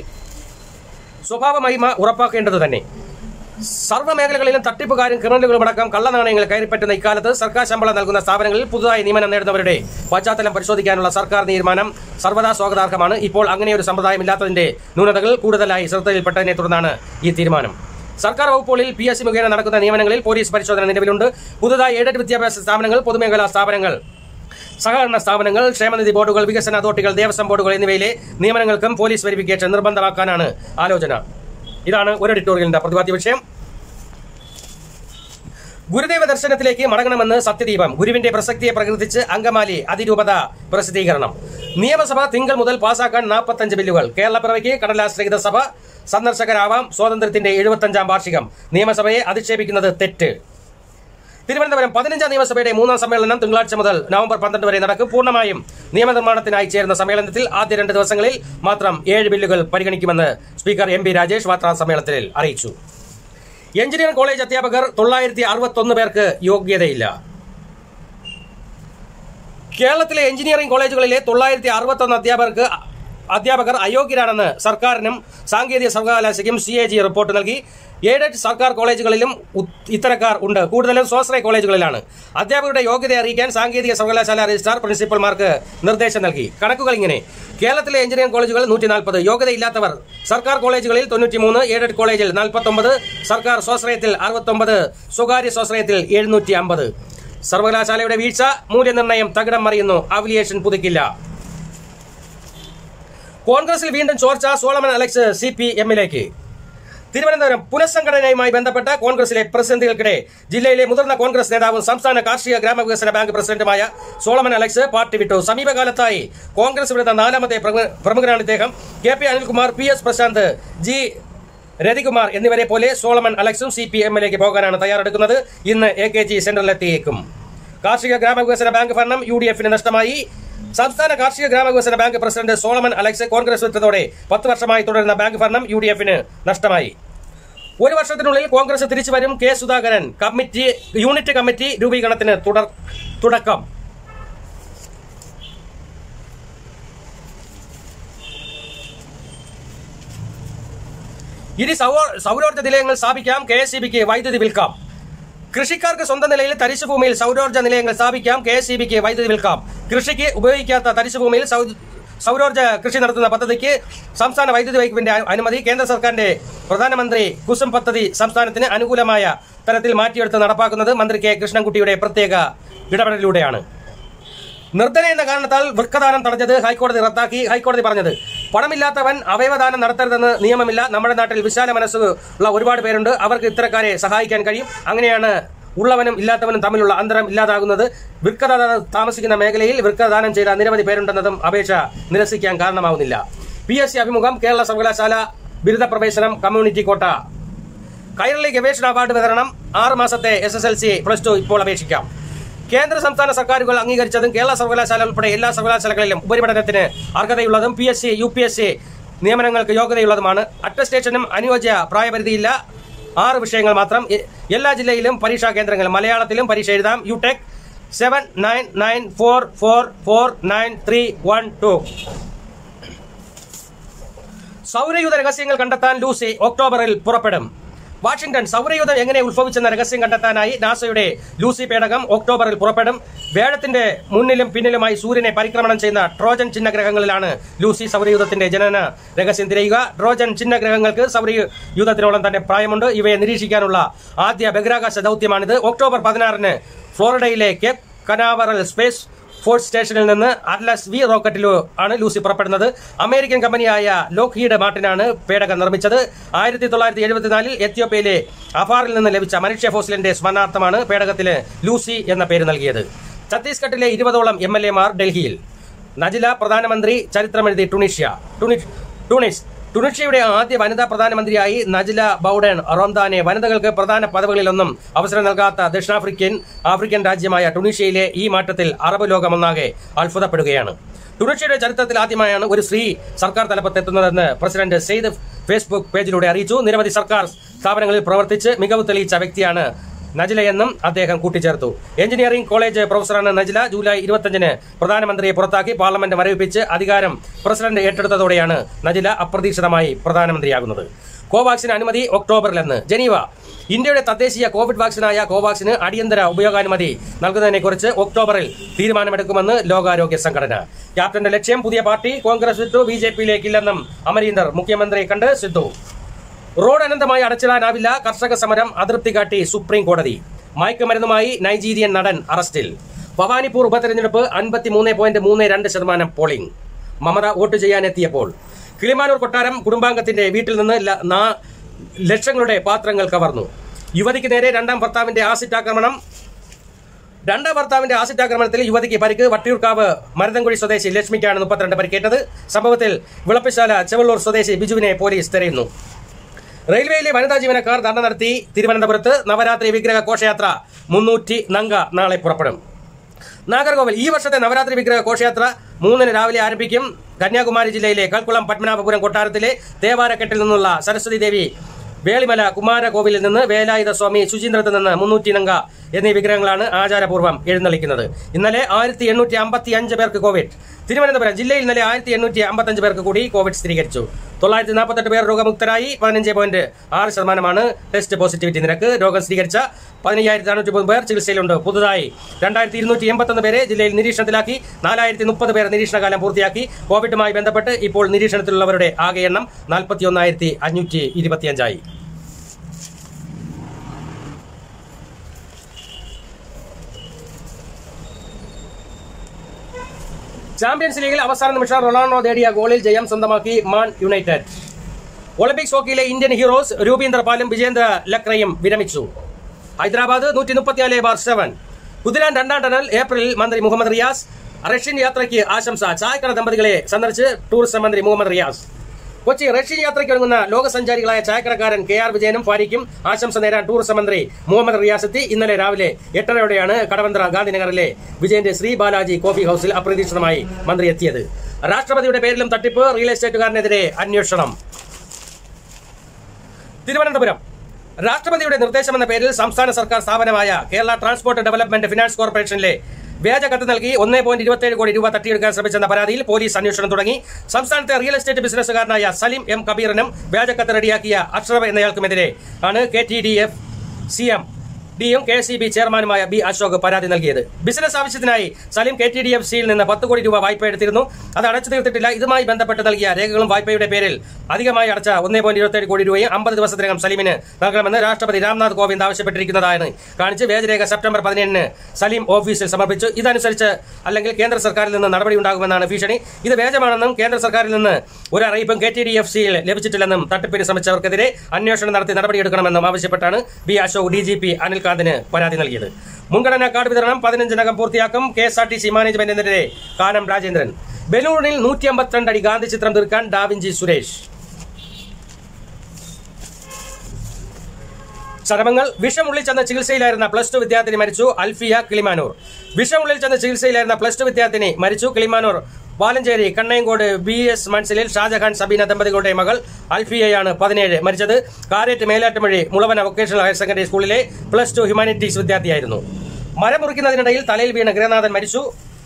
സ്വഭാവ മഹിമ ഉറപ്പാക്കേണ്ടത് തന്നെ സർവ്വ മേഖലകളിലും തട്ടിപ്പുകാരും ക്രിമിനലുകളും അടക്കം കള്ളനാണയങ്ങൾ കയറിപ്പറ്റുന്ന ഇക്കാലത്ത് സർക്കാർ ശമ്പളം നൽകുന്ന സ്ഥാപനങ്ങളിൽ പുതുതായി നിയമനം നേടുന്നവരുടെ പശ്ചാത്തലം പരിശോധിക്കാനുള്ള സർക്കാർ തീരുമാനം സർവ്വതാ സ്വാഗതാർഹമാണ് ഇപ്പോൾ അങ്ങനെയൊരു സമ്പ്രദായം ഇല്ലാത്തതിന്റെ ന്യൂനതകൾ കൂടുതലായി ശ്രദ്ധയിൽപ്പെട്ടതിനെ തുടർന്നാണ് ഈ തീരുമാനം സർക്കാർ വകുപ്പുകളിൽ പി എസ് സി മുഖേന നടക്കുന്ന നിയമനങ്ങളിൽ പോലീസ് പരിശോധന നിലവിലുണ്ട് പുതുതായി എയ്ഡഡ് വിദ്യാഭ്യാസ സ്ഥാപനങ്ങൾ പൊതുമേഖലാ സ്ഥാപനങ്ങൾ സഹകരണ സ്ഥാപനങ്ങൾ ക്ഷേമനിധി ബോർഡുകൾ വികസന അതോറിറ്റികൾ ദേവസ്വം ബോർഡുകൾ എന്നിവയിലെ നിയമനങ്ങൾക്കും പോലീസ് വെരിഫിക്കേഷൻ നിർബന്ധമാക്കാനാണ് ആലോചന ഇതാണ് ഒരു എഡിറ്റോറിയലിന്റെ പ്രതിപാദ്യ വിഷയം ഗുരുദേവ ദർശനത്തിലേക്ക് മടങ്ങണമെന്ന് സത്യദീപം ഗുരുവിന്റെ പ്രസക്തിയെ പ്രകീർത്തിച്ച് അങ്കമാലി അതിരൂപത പ്രസിദ്ധീകരണം നിയമസഭ തിങ്കൾ മുതൽ പാസാക്കാൻ നാൽപ്പത്തഞ്ച് ബില്ലുകൾ കേരളപ്പിറവിക്ക് കടലാശ്രയിത സഭ സന്ദർശകരാവാം സ്വാതന്ത്ര്യത്തിന്റെ എഴുപത്തഞ്ചാം വാർഷികം നിയമസഭയെ അധിക്ഷേപിക്കുന്നത് തെറ്റ് തിരുവനന്തപുരം പതിനഞ്ചാം നിയമസഭയുടെ മൂന്നാം സമ്മേളനം തിങ്കളാഴ്ച മുതൽ നവംബർ പന്ത്രണ്ട് വരെ നടക്കും പൂർണ്ണമായും നിയമനിർമ്മാണത്തിനായി ചേരുന്ന സമ്മേളനത്തിൽ ആദ്യ രണ്ട് ദിവസങ്ങളിൽ മാത്രം ഏഴ് ബില്ലുകൾ പരിഗണിക്കുമെന്ന് സ്പീക്കർ എം പി രാജേഷ് വാർത്താ സമ്മേളനത്തിൽ അറിയിച്ചു എഞ്ചിനീയറിംഗ് കോളേജ് അധ്യാപകർ തൊള്ളായിരത്തി അറുപത്തൊന്ന് പേർക്ക് യോഗ്യതയില്ല കേരളത്തിലെ എഞ്ചിനീയറിംഗ് കോളേജുകളിലെ തൊള്ളായിരത്തി അറുപത്തൊന്ന് അധ്യാപകർക്ക് അധ്യാപകർ അയോഗ്യരാണെന്ന് സർക്കാരിനും സാങ്കേതിക സർവകലാശാലയ്ക്കും സി എ ജി റിപ്പോർട്ട് നൽകി എയ്ഡഡ് സർക്കാർ കോളേജുകളിലും ഉ- ഇത്തരക്കാർ ഉണ്ട് കൂടുതലും സ്വാശ്രയ കോളേജുകളിലാണ് അധ്യാപകരുടെ യോഗ്യത അറിയിക്കാൻ സാങ്കേതിക സർവകലാശാല രജിസ്ട്രാർ പ്രിൻസിപ്പൽമാർക്ക് നിർദ്ദേശം നൽകി കണക്കുകൾ ഇങ്ങനെ കേരളത്തിലെ എഞ്ചിനീയറിംഗ് കോളേജുകൾ നൂറ്റി നാൽപ്പത് യോഗ്യതയില്ലാത്തവർ സർക്കാർ കോളേജുകളിൽ തൊണ്ണൂറ്റിമൂന്ന് എയ്ഡഡ് കോളേജിൽ നാൽപ്പത്തൊമ്പത് സർക്കാർ സ്വാശ്രയത്തിൽ അറുപത്തൊമ്പത് സ്വകാര്യ സ്വാശ്രയത്തിൽ എഴുന്നൂറ്റി അമ്പത് സർവകലാശാലയുടെ വീഴ്ച മൂല്യനിർണ്ണയം തകിടം മറിയുന്നു അവിലിയേഷൻ പുതുക്കില്ല കോൺഗ്രസിൽ വീണ്ടും ചോർച്ച സോളമൻ അലക്സ് സി പി എമ്മിലേക്ക് തിരുവനന്തപുരം പുനഃസംഘടനയുമായി ബന്ധപ്പെട്ട കോൺഗ്രസിലെ പ്രതിസന്ധികൾക്കിടെ ജില്ലയിലെ മുതിർന്ന കോൺഗ്രസ് നേതാവും സംസ്ഥാന കാർഷിക ഗ്രാമവികസന ബാങ്ക് പ്രസിഡന്റുമായ സോളമൻ അലക്സ് പാർട്ടി വിട്ടു സമീപകാലത്തായി കോൺഗ്രസ് വിടുന്ന നാലാമത്തെ പ്രമു- പ്രമുഖനാണ് ഇദ്ദേഹം K P Anilkumar P S Prasanth G Rathikumar എന്നിവരെ പോലെ സോളമൻ അലക്സും സി പി എമ്മിലേക്ക് പോകാനാണ് തയ്യാറെടുക്കുന്നത് ഇന്ന് എ കെ ജി സെന്ററിലെത്തിയേക്കും കാർഷിക ഗ്രാമവികസന ബാങ്ക് ഭരണം യു ഡി എഫിന് നഷ്ടമായി സംസ്ഥാന കാർഷിക ഗ്രാമവികസന ബാങ്ക് പ്രസിഡന്റ് സോളമൻ അലക്സ് കോൺഗ്രസ് വിട്ടതോടെ പത്ത് വർഷമായി തുടരുന്ന ബാങ്ക് ഭരണം യു ഡി എഫിന് നഷ്ടമായി ഒരു വർഷത്തിനുള്ളിൽ കോൺഗ്രസ് തിരിച്ചു വരും K Sudhakaran committee unit committee രൂപീകരണത്തിന് തുടർ തുടക്കം ഇനി സൗ- സൗരോർജ്ജ നിലയങ്ങൾ സ്ഥാപിക്കാം കെ എസ് ബിക്ക് വൈദ്യുതി വിൽക്കാം കൃഷിക്കാർക്ക് സ്വന്തം നിലയിൽ തരിശുഭൂമിയിൽ സൗരോർജ്ജ നിലയങ്ങൾ സ്ഥാപിക്കാം കെ എസ് ബിക്ക് വൈദ്യുതി വിൽക്കാം കൃഷിക്ക് ഉപയോഗിക്കാത്ത തരിശുഭൂമിയിൽ സൗ- സൗരോർജ്ജ കൃഷി നടത്തുന്ന പദ്ധതിക്ക് സംസ്ഥാന വൈദ്യുതി വകുപ്പിന്റെ അ- അനുമതി കേന്ദ്ര സർക്കാരിന്റെ പ്രധാനമന്ത്രി കുസും പദ്ധതി സംസ്ഥാനത്തിന് അനുകൂലമായ തരത്തിൽ മാറ്റിയെടുത്ത് നടപ്പാക്കുന്നത് മന്ത്രി കെ കൃഷ്ണൻകുട്ടിയുടെ പ്രത്യേക ഇടപെടലിലൂടെയാണ് നിർദ്ധന എന്ന കാരണത്താൽ വൃക്കദാനം തടഞ്ഞത് ഹൈക്കോടതി റദ്ദാക്കി ഹൈക്കോടതി പറഞ്ഞത് പണമില്ലാത്തവൻ അവയവദാനം നടത്തരുതെന്ന് നിയമമില്ല നമ്മുടെ നാട്ടിൽ വിശാല മനസ്സുള്ള ഒരുപാട് പേരുണ്ട് അവർക്ക് ഇത്തരക്കാരെ സഹായിക്കാൻ കഴിയും അങ്ങനെയാണ് ഉള്ളവനും ഇല്ലാത്തവനും തമ്മിലുള്ള അന്തരം ഇല്ലാതാകുന്നത് വൃക്കദാനം താമസിക്കുന്ന മേഖലയിൽ വൃക്കദാനം ചെയ്ത നിരവധി പേരുണ്ടെന്നതും അപേക്ഷ നിരസിക്കാൻ കാരണമാവുന്നില്ല പി എസ് സി അഭിമുഖം കേരള സർവകലാശാല ബിരുദ പ്രവേശനം കമ്മ്യൂണിറ്റി കോട്ട കൈരളി ഗവേഷണ അവാർഡ് വിതരണം ആറ് മാസത്തെ S S L C plus two ഇപ്പോൾ അപേക്ഷിക്കാം കേന്ദ്ര സംസ്ഥാന സർക്കാരുകൾ അംഗീകരിച്ചതും കേരള സർവകലാശാല ഉൾപ്പെടെ എല്ലാ സർവകലാശാലകളിലും ഉപരിപഠനത്തിന് അർഹതയുള്ളതും P S C U P S C നിയമനങ്ങൾക്ക് യോഗ്യതയുള്ളതുമാണ് അറ്റസ്റ്റേഷനും അനുയോജ്യ പ്രായപരിധിയില്ല ആറ് വിഷയങ്ങൾ മാത്രം എ- എല്ലാ ജില്ലയിലും പരീക്ഷാ കേന്ദ്രങ്ങൾ മലയാളത്തിലും പരീക്ഷ എഴുതാം U tech seven nine nine four four four nine three one two സൗരയൂഥ രഹസ്യങ്ങൾ കണ്ടെത്താൻ ലൂസി ഒക്ടോബറിൽ പുറപ്പെടും വാഷിംഗ്ടൺ സൗരയൂഥം എങ്ങനെ ഉത്ഭവിച്ചെന്ന രഹസ്യം കണ്ടെത്താനായി നാസയുടെ ലൂസി പേടകം ഒക്ടോബറിൽ പുറപ്പെടും വേഴത്തിന്റെ മുന്നിലും പിന്നിലുമായി സൂര്യനെ പരിക്രമണം ചെയ്യുന്ന ട്രോജൻ ചിഹ്നഗ്രഹങ്ങളിലാണ് ലൂസി സൗരയൂഥത്തിന്റെ ജനന രഹസ്യം തിരയുക ട്രോജൻ ചിഹ്നഗ്രഹങ്ങൾക്ക് സൗരയൂഥത്തിനോളം തന്നെ പ്രായമുണ്ട് ഇവയെ നിരീക്ഷിക്കാനുള്ള ആദ്യ ബഹിരാകാശ ദൗത്യമാണിത് ഒക്ടോബർ പതിനാറിന് ഫ്ലോറിഡയിലെ കേപ്പ് കനാവറൽ സ്പേസ് ഫോഴ്സ് സ്റ്റേഷനിൽ നിന്ന് അറ്റ്ലസ് വി റോക്കറ്റിലോ ആണ് ലൂസി പുറപ്പെടുന്നത് അമേരിക്കൻ കമ്പനിയായ ലോക്ഹീഡ് മാർട്ടിനാണ് പേടകം നിർമ്മിച്ചത് ആയിരത്തി തൊള്ളായിരത്തി എഴുപത്തിനാലിൽ എത്യോപ്യയിലെ അഫാറിൽ നിന്ന് ലഭിച്ച മനുഷ്യ ഫോസിലിന്റെ സ്മരണാർത്ഥമാണ് പേടകത്തിന് ലൂസി എന്ന പേര് നൽകിയത് ഛത്തീസ്ഗഡിലെ ഇരുപതോളം എം എൽ എമാർ ഡൽഹിയിൽ നജില പ്രധാനമന്ത്രി ചരിത്രമെഴുതി ടുണീഷ്യ ടുണി- ടൂണിസ് ടുണീഷ്യയുടെ ആദ്യ വനിതാ പ്രധാനമന്ത്രിയായി നജില ബൌഡൻ റോംദാനെ വനിതകൾക്ക് പ്രധാന പദവികളിലൊന്നും അവസരം നൽകാത്ത ദക്ഷിണാഫ്രിക്കൻ ആഫ്രിക്കൻ രാജ്യമായ ടുണീഷ്യയിലെ ഈ മാറ്റത്തിൽ അറബ് ലോകമൊന്നാകെ അത്ഭുതപ്പെടുകയാണ് ടുണീഷ്യയുടെ ചരിത്രത്തിൽ ആദ്യമായാണ് ഒരു സ്ത്രീ സർക്കാർ തലപ്പത്തെത്തുന്നതെന്ന് പ്രസിഡന്റ് സെയ്ദ് ഫേസ്ബുക്ക് പേജിലൂടെ അറിയിച്ചു നിരവധി സർക്കാർ സ്ഥാപനങ്ങളിൽ പ്രവർത്തിച്ച് മികവ് തെളിയിച്ച വ്യക്തിയാണ് നജിലയെന്നും അദ്ദേഹം കൂട്ടിച്ചേർത്തു എഞ്ചിനീയറിംഗ് കോളേജ് പ്രൊഫസറാണ് നജില ജൂലൈ ഇരുപത്തഞ്ചിന് പ്രധാനമന്ത്രിയെ പുറത്താക്കി പാർലമെന്റ് മരവിപ്പിച്ച് അധികാരം പ്രസിഡന്റ് ഏറ്റെടുത്തതോടെയാണ് നജില അപ്രതീക്ഷിതമായി പ്രധാനമന്ത്രിയാകുന്നത് കോവാക്സിന് അനുമതി ഒക്ടോബറിലെന്ന് ജനീവ ഇന്ത്യയുടെ തദ്ദേശീയ കോവിഡ് വാക്സിനായ കോവാക്സിന് അടിയന്തര ഉപയോഗാനുമതി നൽകുന്നതിനെക്കുറിച്ച് ഒക്ടോബറിൽ തീരുമാനമെടുക്കുമെന്ന് ലോകാരോഗ്യ സംഘടന ക്യാപ്റ്റന്റെ ലക്ഷ്യം പുതിയ പാർട്ടി കോൺഗ്രസ് വിട്ടു ബി ജെ പിയിലേക്കില്ലെന്നും അമരീന്ദർ മുഖ്യമന്ത്രിയെ കണ്ട് സിദ്ധു റോഡ് അനന്തമായി അടച്ചിടാനാവില്ല കർഷക സമരം അതൃപ്തി കാട്ടി സുപ്രീം കോടതി മയക്കുമരുന്നുമായി നൈജീരിയൻ നടൻ അറസ്റ്റിൽ ഭവാനിപ്പൂർ ഉപതെരഞ്ഞെടുപ്പ് അൻപത്തിമൂന്ന് പോയിന്റ് മൂന്ന് രണ്ട് ശതമാനം പോളിംഗ് മമത വോട്ട് ചെയ്യാനെത്തിയപ്പോൾ കിളിമാനൂർ കൊട്ടാരം കുടുംബാംഗത്തിന്റെ വീട്ടിൽ നിന്ന് ല- നാ- ലക്ഷങ്ങളുടെ പാത്രങ്ങൾ കവർന്നു യുവതിക്ക് നേരെ രണ്ടാം ഭർത്താവിന്റെ ആസിഡ് ആക്രമണം രണ്ടാം ഭർത്താവിന്റെ ആസിഡ് ആക്രമണത്തിൽ യുവതിക്ക് പരിക്ക് വട്ടിയൂർക്കാവ് മരുതൻകുഴി സ്വദേശി ലക്ഷ്മിക്കാണ് മുപ്പത്തിരണ്ട് പരിക്കേറ്റത് സംഭവത്തിൽ വിളപ്പശാല ചെവള്ളൂർ സ്വദേശി ബിജുവിനെ പോലീസ് തെരയുന്നു റെയിൽവേയിലെ വനിതാ ജീവനക്കാർ ധർണ നടത്തി തിരുവനന്തപുരത്ത് നവരാത്രി വിഗ്രഹ ഘോഷയാത്ര മുന്നൂറ്റി നങ്ക നാളെ പുറപ്പെടും നാഗർകോവിൽ ഈ വർഷത്തെ നവരാത്രി വിഗ്രഹ ഘോഷയാത്ര മൂന്നിന് രാവിലെ ആരംഭിക്കും കന്യാകുമാരി ജില്ലയിലെ കൽക്കുളം പത്മനാഭപുരം കൊട്ടാരത്തിലെ തേവാരക്കെട്ടിൽ നിന്നുള്ള സരസ്വതി ദേവി വേളിമല കുമാരകോവിലിൽ നിന്ന് വേലായുധ സ്വാമി ശുചീന്ദ്രത്തിൽ നിന്ന് മുന്നൂറ്റി നങ്ക എന്നീ വിഗ്രഹങ്ങളാണ് ആചാരപൂർവ്വം എഴുന്നള്ളിക്കുന്നത് ഇന്നലെ ആയിരത്തി എണ്ണൂറ്റി അമ്പത്തി അഞ്ച് പേർക്ക് കോവിഡ് തിരുവനന്തപുരം ജില്ലയിൽ ഇന്നലെ ആയിരത്തി എണ്ണൂറ്റി അമ്പത്തഞ്ച് പേർക്ക് കൂടി കോവിഡ് സ്ഥിരീകരിച്ചു തൊള്ളായിരത്തി നാൽപ്പത്തെട്ട് പേർ രോഗമുക്തരായി പതിനഞ്ച് പോയിന്റ് ആറ് ശതമാനമാണ് ടെസ്റ്റ് പോസിറ്റിവിറ്റി നിരക്ക് രോഗം സ്ഥിരീകരിച്ച പതിനയ്യായിരത്തി നാനൂറ്റി മുപ്പത് പേർ ചികിത്സയിലുണ്ട് പുതുതായി രണ്ടായിരത്തി ഇരുന്നൂറ്റി എൺപത്തൊന്ന് പേരെ ജില്ലയിൽ നിരീക്ഷണത്തിലാക്കി നാലായിരത്തി മുപ്പത് പേർ നിരീക്ഷണകാലം പൂർത്തിയാക്കി കോവിഡുമായി ബന്ധപ്പെട്ട് ഇപ്പോൾ നിരീക്ഷണത്തിലുള്ളവരുടെ ആകെ എണ്ണം നാൽപ്പത്തി ഒന്നായിരത്തി അഞ്ഞൂറ്റി ഇരുപത്തിയഞ്ചായി ചാമ്പ്യൻസ് ലീഗിൽ അവസാന നിമിഷം റൊണാൾഡോ നേടിയ ഗോളിൽ ജയം സ്വന്തമാക്കി മാൻ യുണൈറ്റഡ് ഒളിമ്പിക്സ് ഹോക്കിയിലെ ഇന്ത്യൻ ഹീറോസ് രൂപീന്ദ്ര പാലും വിജേന്ദ്ര ലക്രയും വിരമിച്ചു ഹൈദരാബാദ് നൂറ്റി മുപ്പത്തിനാല് ബാർ സെവൻ കുതിരാൻ രണ്ടാം ടണൽ ഏപ്രിലിൽ മന്ത്രി മുഹമ്മദ് റിയാസ് റഷ്യൻ യാത്രയ്ക്ക് ആശംസ ചായക്കട ദമ്പതികളെ സന്ദർശിച്ച് ടൂറിസം മന്ത്രി മുഹമ്മദ് റിയാസ് കൊച്ചി റഷ്യൻ യാത്രയ്ക്ക് ഒരുങ്ങുന്ന ലോകസഞ്ചാരികളായ ചായക്കടക്കാരൻ കെ ആർ വിജയനും ഭാര്യയ്ക്കും ആശംസ നേരാൻ ടൂറിസം മന്ത്രി മുഹമ്മദ് റിയാസ് എത്തി ഇന്നലെ രാവിലെ എട്ടരയോടെയാണ് കടവന്ത്ര ഗാന്ധിനഗറിലെ വിജയന്റെ ശ്രീ ബാലാജി കോഫി ഹൌസിൽ അപ്രതീക്ഷിതമായി മന്ത്രി എത്തിയത് രാഷ്ട്രപതിയുടെ പേരിലും തട്ടിപ്പ് റിയൽ എസ്റ്റേറ്റുകാരനെതിരെ അന്വേഷണം തിരുവനന്തപുരം രാഷ്ട്രപതിയുടെ നിർദ്ദേശമെന്ന പേരിൽ സംസ്ഥാന സർക്കാർ സ്ഥാപനമായ കേരള ട്രാൻസ്പോർട്ട് ഡെവലപ്മെന്റ് ഫിനാൻസ് കോർപ്പറേഷനിലെ വ്യാജ കത്ത് നൽകി ഒന്നേ പോയിന്റ് ഇരുപത്തിയേഴ് കോടി രൂപ തട്ടിയെടുക്കാൻ ശ്രമിച്ചെന്ന പരാതിയിൽ പോലീസ് അന്വേഷണം തുടങ്ങി സംസ്ഥാനത്തെ റിയൽ എസ്റ്റേറ്റ് ബിസിനസ്സുകാരനായ സലീം എം കബീറിനും വ്യാജ കത്ത് റെഡിയാക്കിയ അക്ഷറബ് എന്നയാൾക്കുമെതിരെ ആണ് K T D F C M ഡിയും കെ സി ബി ചെയർമാനുമായ ബി അശോക് പരാതി നൽകിയത് ബിസിനസ് ആവശ്യത്തിനായി Saleem K T D F സിയിൽ നിന്ന് പത്ത് കോടി രൂപ വായ്പ എടുത്തിരുന്നു അത് അടച്ചു തീർത്തിട്ടില്ല ഇതുമായി ബന്ധപ്പെട്ട് നൽകിയ രേഖകളും വായ്പയുടെ പേരിൽ അധികമായി അടച്ച ഒന്നേ പോയിന്റ് ഇരുപത്തേഴ് കോടി രൂപയും അമ്പത് ദിവസത്തിനകം സലീമിന് നൽകണമെന്ന് രാഷ്ട്രപതി രാംനാഥ് കോവിന്ദ് ആവശ്യപ്പെട്ടിരിക്കുന്നതാണ് കാണിച്ച് വ്യാജരേഖ സെപ്റ്റംബർ പതിനേഴിന് സലീം ഓഫീസിൽ സമർപ്പിച്ചു ഇതനുസരിച്ച് അല്ലെങ്കിൽ കേന്ദ്ര സർക്കാരിൽ നിന്ന് നടപടി ഉണ്ടാകുമെന്നാണ് ഭീഷണി ഇത് വ്യാജമാണെന്നും കേന്ദ്ര സർക്കാരിൽ നിന്ന് ഒരു അറിയിപ്പും കെ ടി ഡി എഫ് സിയിൽ ലഭിച്ചിട്ടില്ലെന്നും തട്ടിപ്പിന് ശ്രമിച്ചവർക്കെതിരെ അന്വേഷണം നടത്തി നടപടിയെടുക്കണമെന്നും ആവശ്യപ്പെട്ടാണ് B Ashok D G P അനിൽകാന്തിന് പരാതി നൽകിയത് മുൻഗണനാ കാർഡ് വിതരണം പതിനഞ്ചിനകം പൂർത്തിയാക്കും K S R T C മാനേജ്മെന്റിനെതിരെ കാനം രാജേന്ദ്രൻ ബലൂണിൽ നൂറ്റി അമ്പത്തിരണ്ട് അടി ഗാന്ധി ചിത്രം തീർക്കാൻ ഡാവിഞ്ചി സുരേഷ് ചരമങ്ങൾ വിഷമുള്ളിൽ ചെന്ന ചികിത്സയിലായിരുന്ന പ്ലസ് ടു വിദ്യാർത്ഥിനി മരിച്ചു അൽഫിയ കിളിമാനൂർ വിഷമുള്ളിൽ ചെന്ന ചികിത്സയിലായിരുന്ന പ്ലസ് ടു വിദ്യാർത്ഥിനി മരിച്ചു കിളിമാനൂർ വാലഞ്ചേരി കണ്ണയങ്കോട് ബി എസ് മൺസിലിൽ ഷാജഹാൻ സബീന ദമ്പതികളുടെ മകൾ അൽഫിയയാണ് പതിനേഴ് മരിച്ചത് കാരറ്റ് മേലാറ്റുമഴി മുളവന വൊക്കേഷണൽ ഹയർ സെക്കൻഡറി സ്കൂളിലെ പ്ലസ് ടു ഹ്യൂമാനിറ്റീസ് വിദ്യാർത്ഥിയായിരുന്നു മരം മുറിക്കുന്നതിനിടയിൽ തലയിൽ വീണ ഗൃഹനാഥൻ മരിച്ചു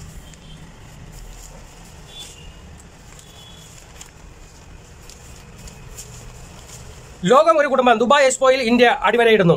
ലോകം ഒരു കുടുംബം ദുബായ് എക്സ്പോയിൽ ഇന്ത്യ അടിവരയിടുന്നു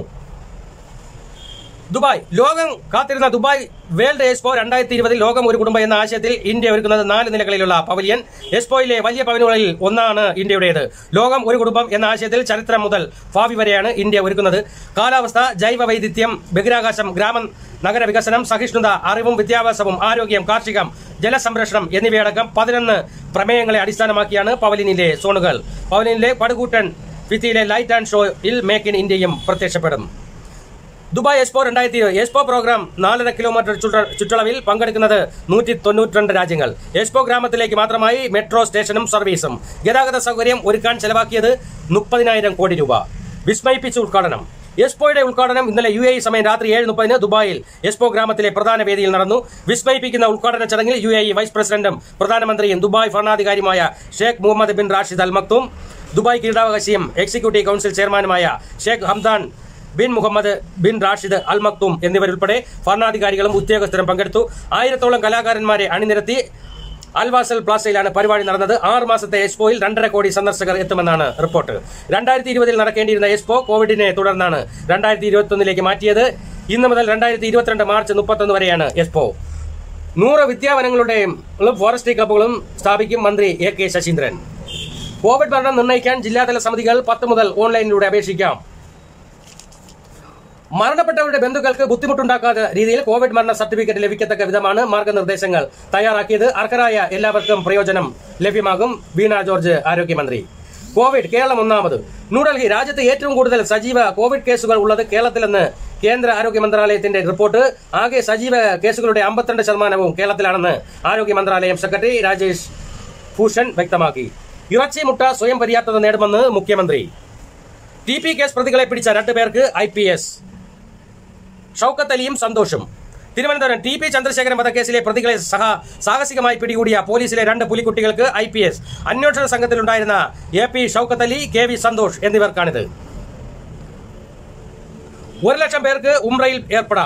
ദുബായ് ലോകം കാത്തിരുന്ന ദുബായ് വേൾഡ് എക്സ്പോ രണ്ടായിരത്തി ഇരുപതിൽ ലോകം ഒരു കുടുംബം എന്ന ആശയത്തിൽ ഇന്ത്യ ഒരുക്കുന്നത് നാല് നിലകളിലുള്ള പവലിയൻ എക്സ്പോയിലെ വലിയ പവനുകളിൽ ഒന്നാണ് ഇന്ത്യയുടേത് ലോകം ഒരു കുടുംബം എന്ന ആശയത്തിൽ ചരിത്രം മുതൽ ഭാവി വരെയാണ് ഇന്ത്യ ഒരുക്കുന്നത് കാലാവസ്ഥ ജൈവ വൈവിധ്യം ബഹിരാകാശം ഗ്രാമ നഗര വികസനം സഹിഷ്ണുത അറിവും വിദ്യാഭ്യാസവും ആരോഗ്യം കാർഷികം ജലസംരക്ഷണം എന്നിവയടക്കം പതിനൊന്ന് പ്രമേയങ്ങളെ അടിസ്ഥാനമാക്കിയാണ് പവലിനിലെ സോണുകൾ പവലിനിലെ പടുകൂട്ടൻ ഫിത്തിയിലെ ലൈറ്റ് ആൻഡ് ഷോയിൽ മേക്ക് ഇൻ ഇന്ത്യയും പ്രത്യക്ഷപ്പെടും ദുബായ് എക്സ്പോ രണ്ടായിരത്തി ഇരുപത് എക്സ്പോ പ്രോഗ്രാം നാലര കിലോമീറ്റർ ചുറ്റ- ചുറ്റളവിൽ പങ്കെടുക്കുന്നത് നൂറ്റി തൊണ്ണൂറ്റിരണ്ട് രാജ്യങ്ങൾ എക്സ്പോ ഗ്രാമത്തിലേക്ക് മാത്രമായി മെട്രോ സ്റ്റേഷനും സർവീസും ഗതാഗത സൗകര്യം ഒരുക്കാൻ ചെലവാക്കിയത് മുപ്പതിനായിരം കോടി രൂപ വിസ്മയിപ്പിച്ച ഉദ്ഘാടനം എക്സ്പോയുടെ ഉദ്ഘാടനം ഇന്നലെ യു എ സമയം രാത്രി ഏഴ് മുപ്പതിന് ദുബായിൽ എക്സ്പോ ഗ്രാമത്തിലെ പ്രധാന വേദിയിൽ നടന്നു വിസ്മയിപ്പിക്കുന്ന ഉദ്ഘാടന ചടങ്ങിൽ യു എ വൈസ് പ്രസിഡന്റും പ്രധാനമന്ത്രിയും ദുബായ് ഭരണാധികാരിയുമായ Sheikh Mohammed bin Rashid Al Maktoum Dubai കിരീടാവകാശിയും എക്സിക്യൂട്ടീവ് കൌൺസിൽ ചെയർമാനുമായ Sheikh Hamdan bin Mohammed bin Rashid Al Maktoum എന്നിവരുൾപ്പെടെ ഭരണാധികാരികളും ഉദ്യോഗസ്ഥരും പങ്കെടുത്തു ആയിരത്തോളം കലാകാരന്മാരെ അണിനിരത്തി അൽവാസൽ പ്ലാസയിലാണ് പരിപാടി നടന്നത് ആറ് മാസത്തെ എക്സ്പോയിൽ രണ്ടര കോടി സന്ദർശകർ എത്തുമെന്നാണ് റിപ്പോർട്ട് രണ്ടായിരത്തി ഇരുപതിൽ നടക്കേണ്ടിയിരുന്ന എക്സ്പോ കോവിഡിനെ തുടർന്നാണ് രണ്ടായിരത്തി ഇരുപത്തൊന്നിലേക്ക് മാറ്റിയത് ഇന്ന് മുതൽ രണ്ടായിരത്തി ഇരുപത്തിരണ്ട് മാർച്ച് മുപ്പത്തൊന്ന് വരെയാണ് എക്സ്പോ നൂറ് വിദ്യാവനങ്ങളുടെയും ഫോറസ്ട്രി ക്ലബ്ബുകളും സ്ഥാപിക്കും മന്ത്രി എ കെ ശശീന്ദ്രൻ കോവിഡ് മരണം നിർണ്ണയിക്കാൻ ജില്ലാതല സമിതികൾ പത്ത് മുതൽ ഓൺലൈനിലൂടെ അപേക്ഷിക്കാം മരണപ്പെട്ടവരുടെ ബന്ധുക്കൾക്ക് ബുദ്ധിമുട്ടുണ്ടാക്കാത്ത രീതിയിൽ കോവിഡ് മരണ സർട്ടിഫിക്കറ്റ് ലഭിക്കത്തക്ക വിധമാണ് മാർഗനിർദ്ദേശങ്ങൾ തയ്യാറാക്കിയത് അർഹരായ എല്ലാവർക്കും പ്രയോജനം ലഭ്യമാകും വീണ ജോർജ് ആരോഗ്യമന്ത്രി കോവിഡ് കേരളം ഒന്നാമത് ന്യൂഡൽഹി രാജ്യത്ത് ഏറ്റവും കൂടുതൽ സജീവ കോവിഡ് കേസുകൾ ഉള്ളത് കേരളത്തിലെന്ന് കേന്ദ്ര ആരോഗ്യ മന്ത്രാലയത്തിന്റെ റിപ്പോർട്ട് ആകെ സജീവ കേസുകളുടെ അമ്പത്തിരണ്ട് ശതമാനവും കേരളത്തിലാണെന്ന് ആരോഗ്യ മന്ത്രാലയം സെക്രട്ടറി രാജേഷ് ഭൂഷൺ വ്യക്തമാക്കി ഇറച്ചി മുട്ട സ്വയം പര്യാപ്തത നേടുമെന്ന് മുഖ്യമന്ത്രി ടി പി കേസ് പ്രതികളെ പിടിച്ച രണ്ടുപേർക്ക് ഐ പി എസ് ഷൌക്കത്ത് അലിയും സന്തോഷും തിരുവനന്തപുരം ടി പി ചന്ദ്രശേഖരൻ വധക്കേസിലെ പ്രതികളെ സഹ സാഹസികമായി പിടികൂടിയ പോലീസിലെ രണ്ട് പുലിക്കുട്ടികൾക്ക് ഐ പി എസ് അന്വേഷണ സംഘത്തിലുണ്ടായിരുന്ന A P Shoukath Ali K V Santhosh എന്നിവർക്കാണിത് ഒരു ലക്ഷം പേർക്ക് ഉംറയിൽ ഏർപ്പെടാം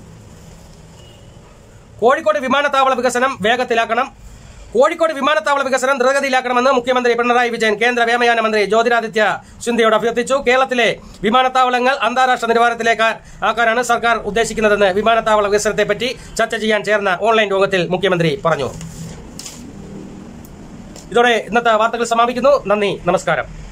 കോഴിക്കോട് വിമാനത്താവള വികസനം വേഗത്തിലാക്കണം കോഴിക്കോട് വിമാനത്താവള വികസനം ദ്രുതഗതിയിലാക്കണമെന്ന് മുഖ്യമന്ത്രി പിണറായി വിജയൻ കേന്ദ്ര വ്യോമയാന മന്ത്രി ജ്യോതിരാദിത്യ സിന്ധ്യയോട് അഭ്യർത്ഥിച്ചു കേരളത്തിലെ വിമാനത്താവളങ്ങൾ അന്താരാഷ്ട്ര നിലവാരത്തിലേക്ക് ആക്കാനാണ് സർക്കാർ ഉദ്ദേശിക്കുന്നതെന്ന് വിമാനത്താവള വികസനത്തെപ്പറ്റി ചർച്ച ചെയ്യാൻ ചേർന്ന ഓൺലൈൻ യോഗത്തിൽ മുഖ്യമന്ത്രി പറഞ്ഞു ഇതോടെ ഇന്നത്തെ വാർത്തകൾ സമാപിക്കുന്നു നന്ദി നമസ്കാരം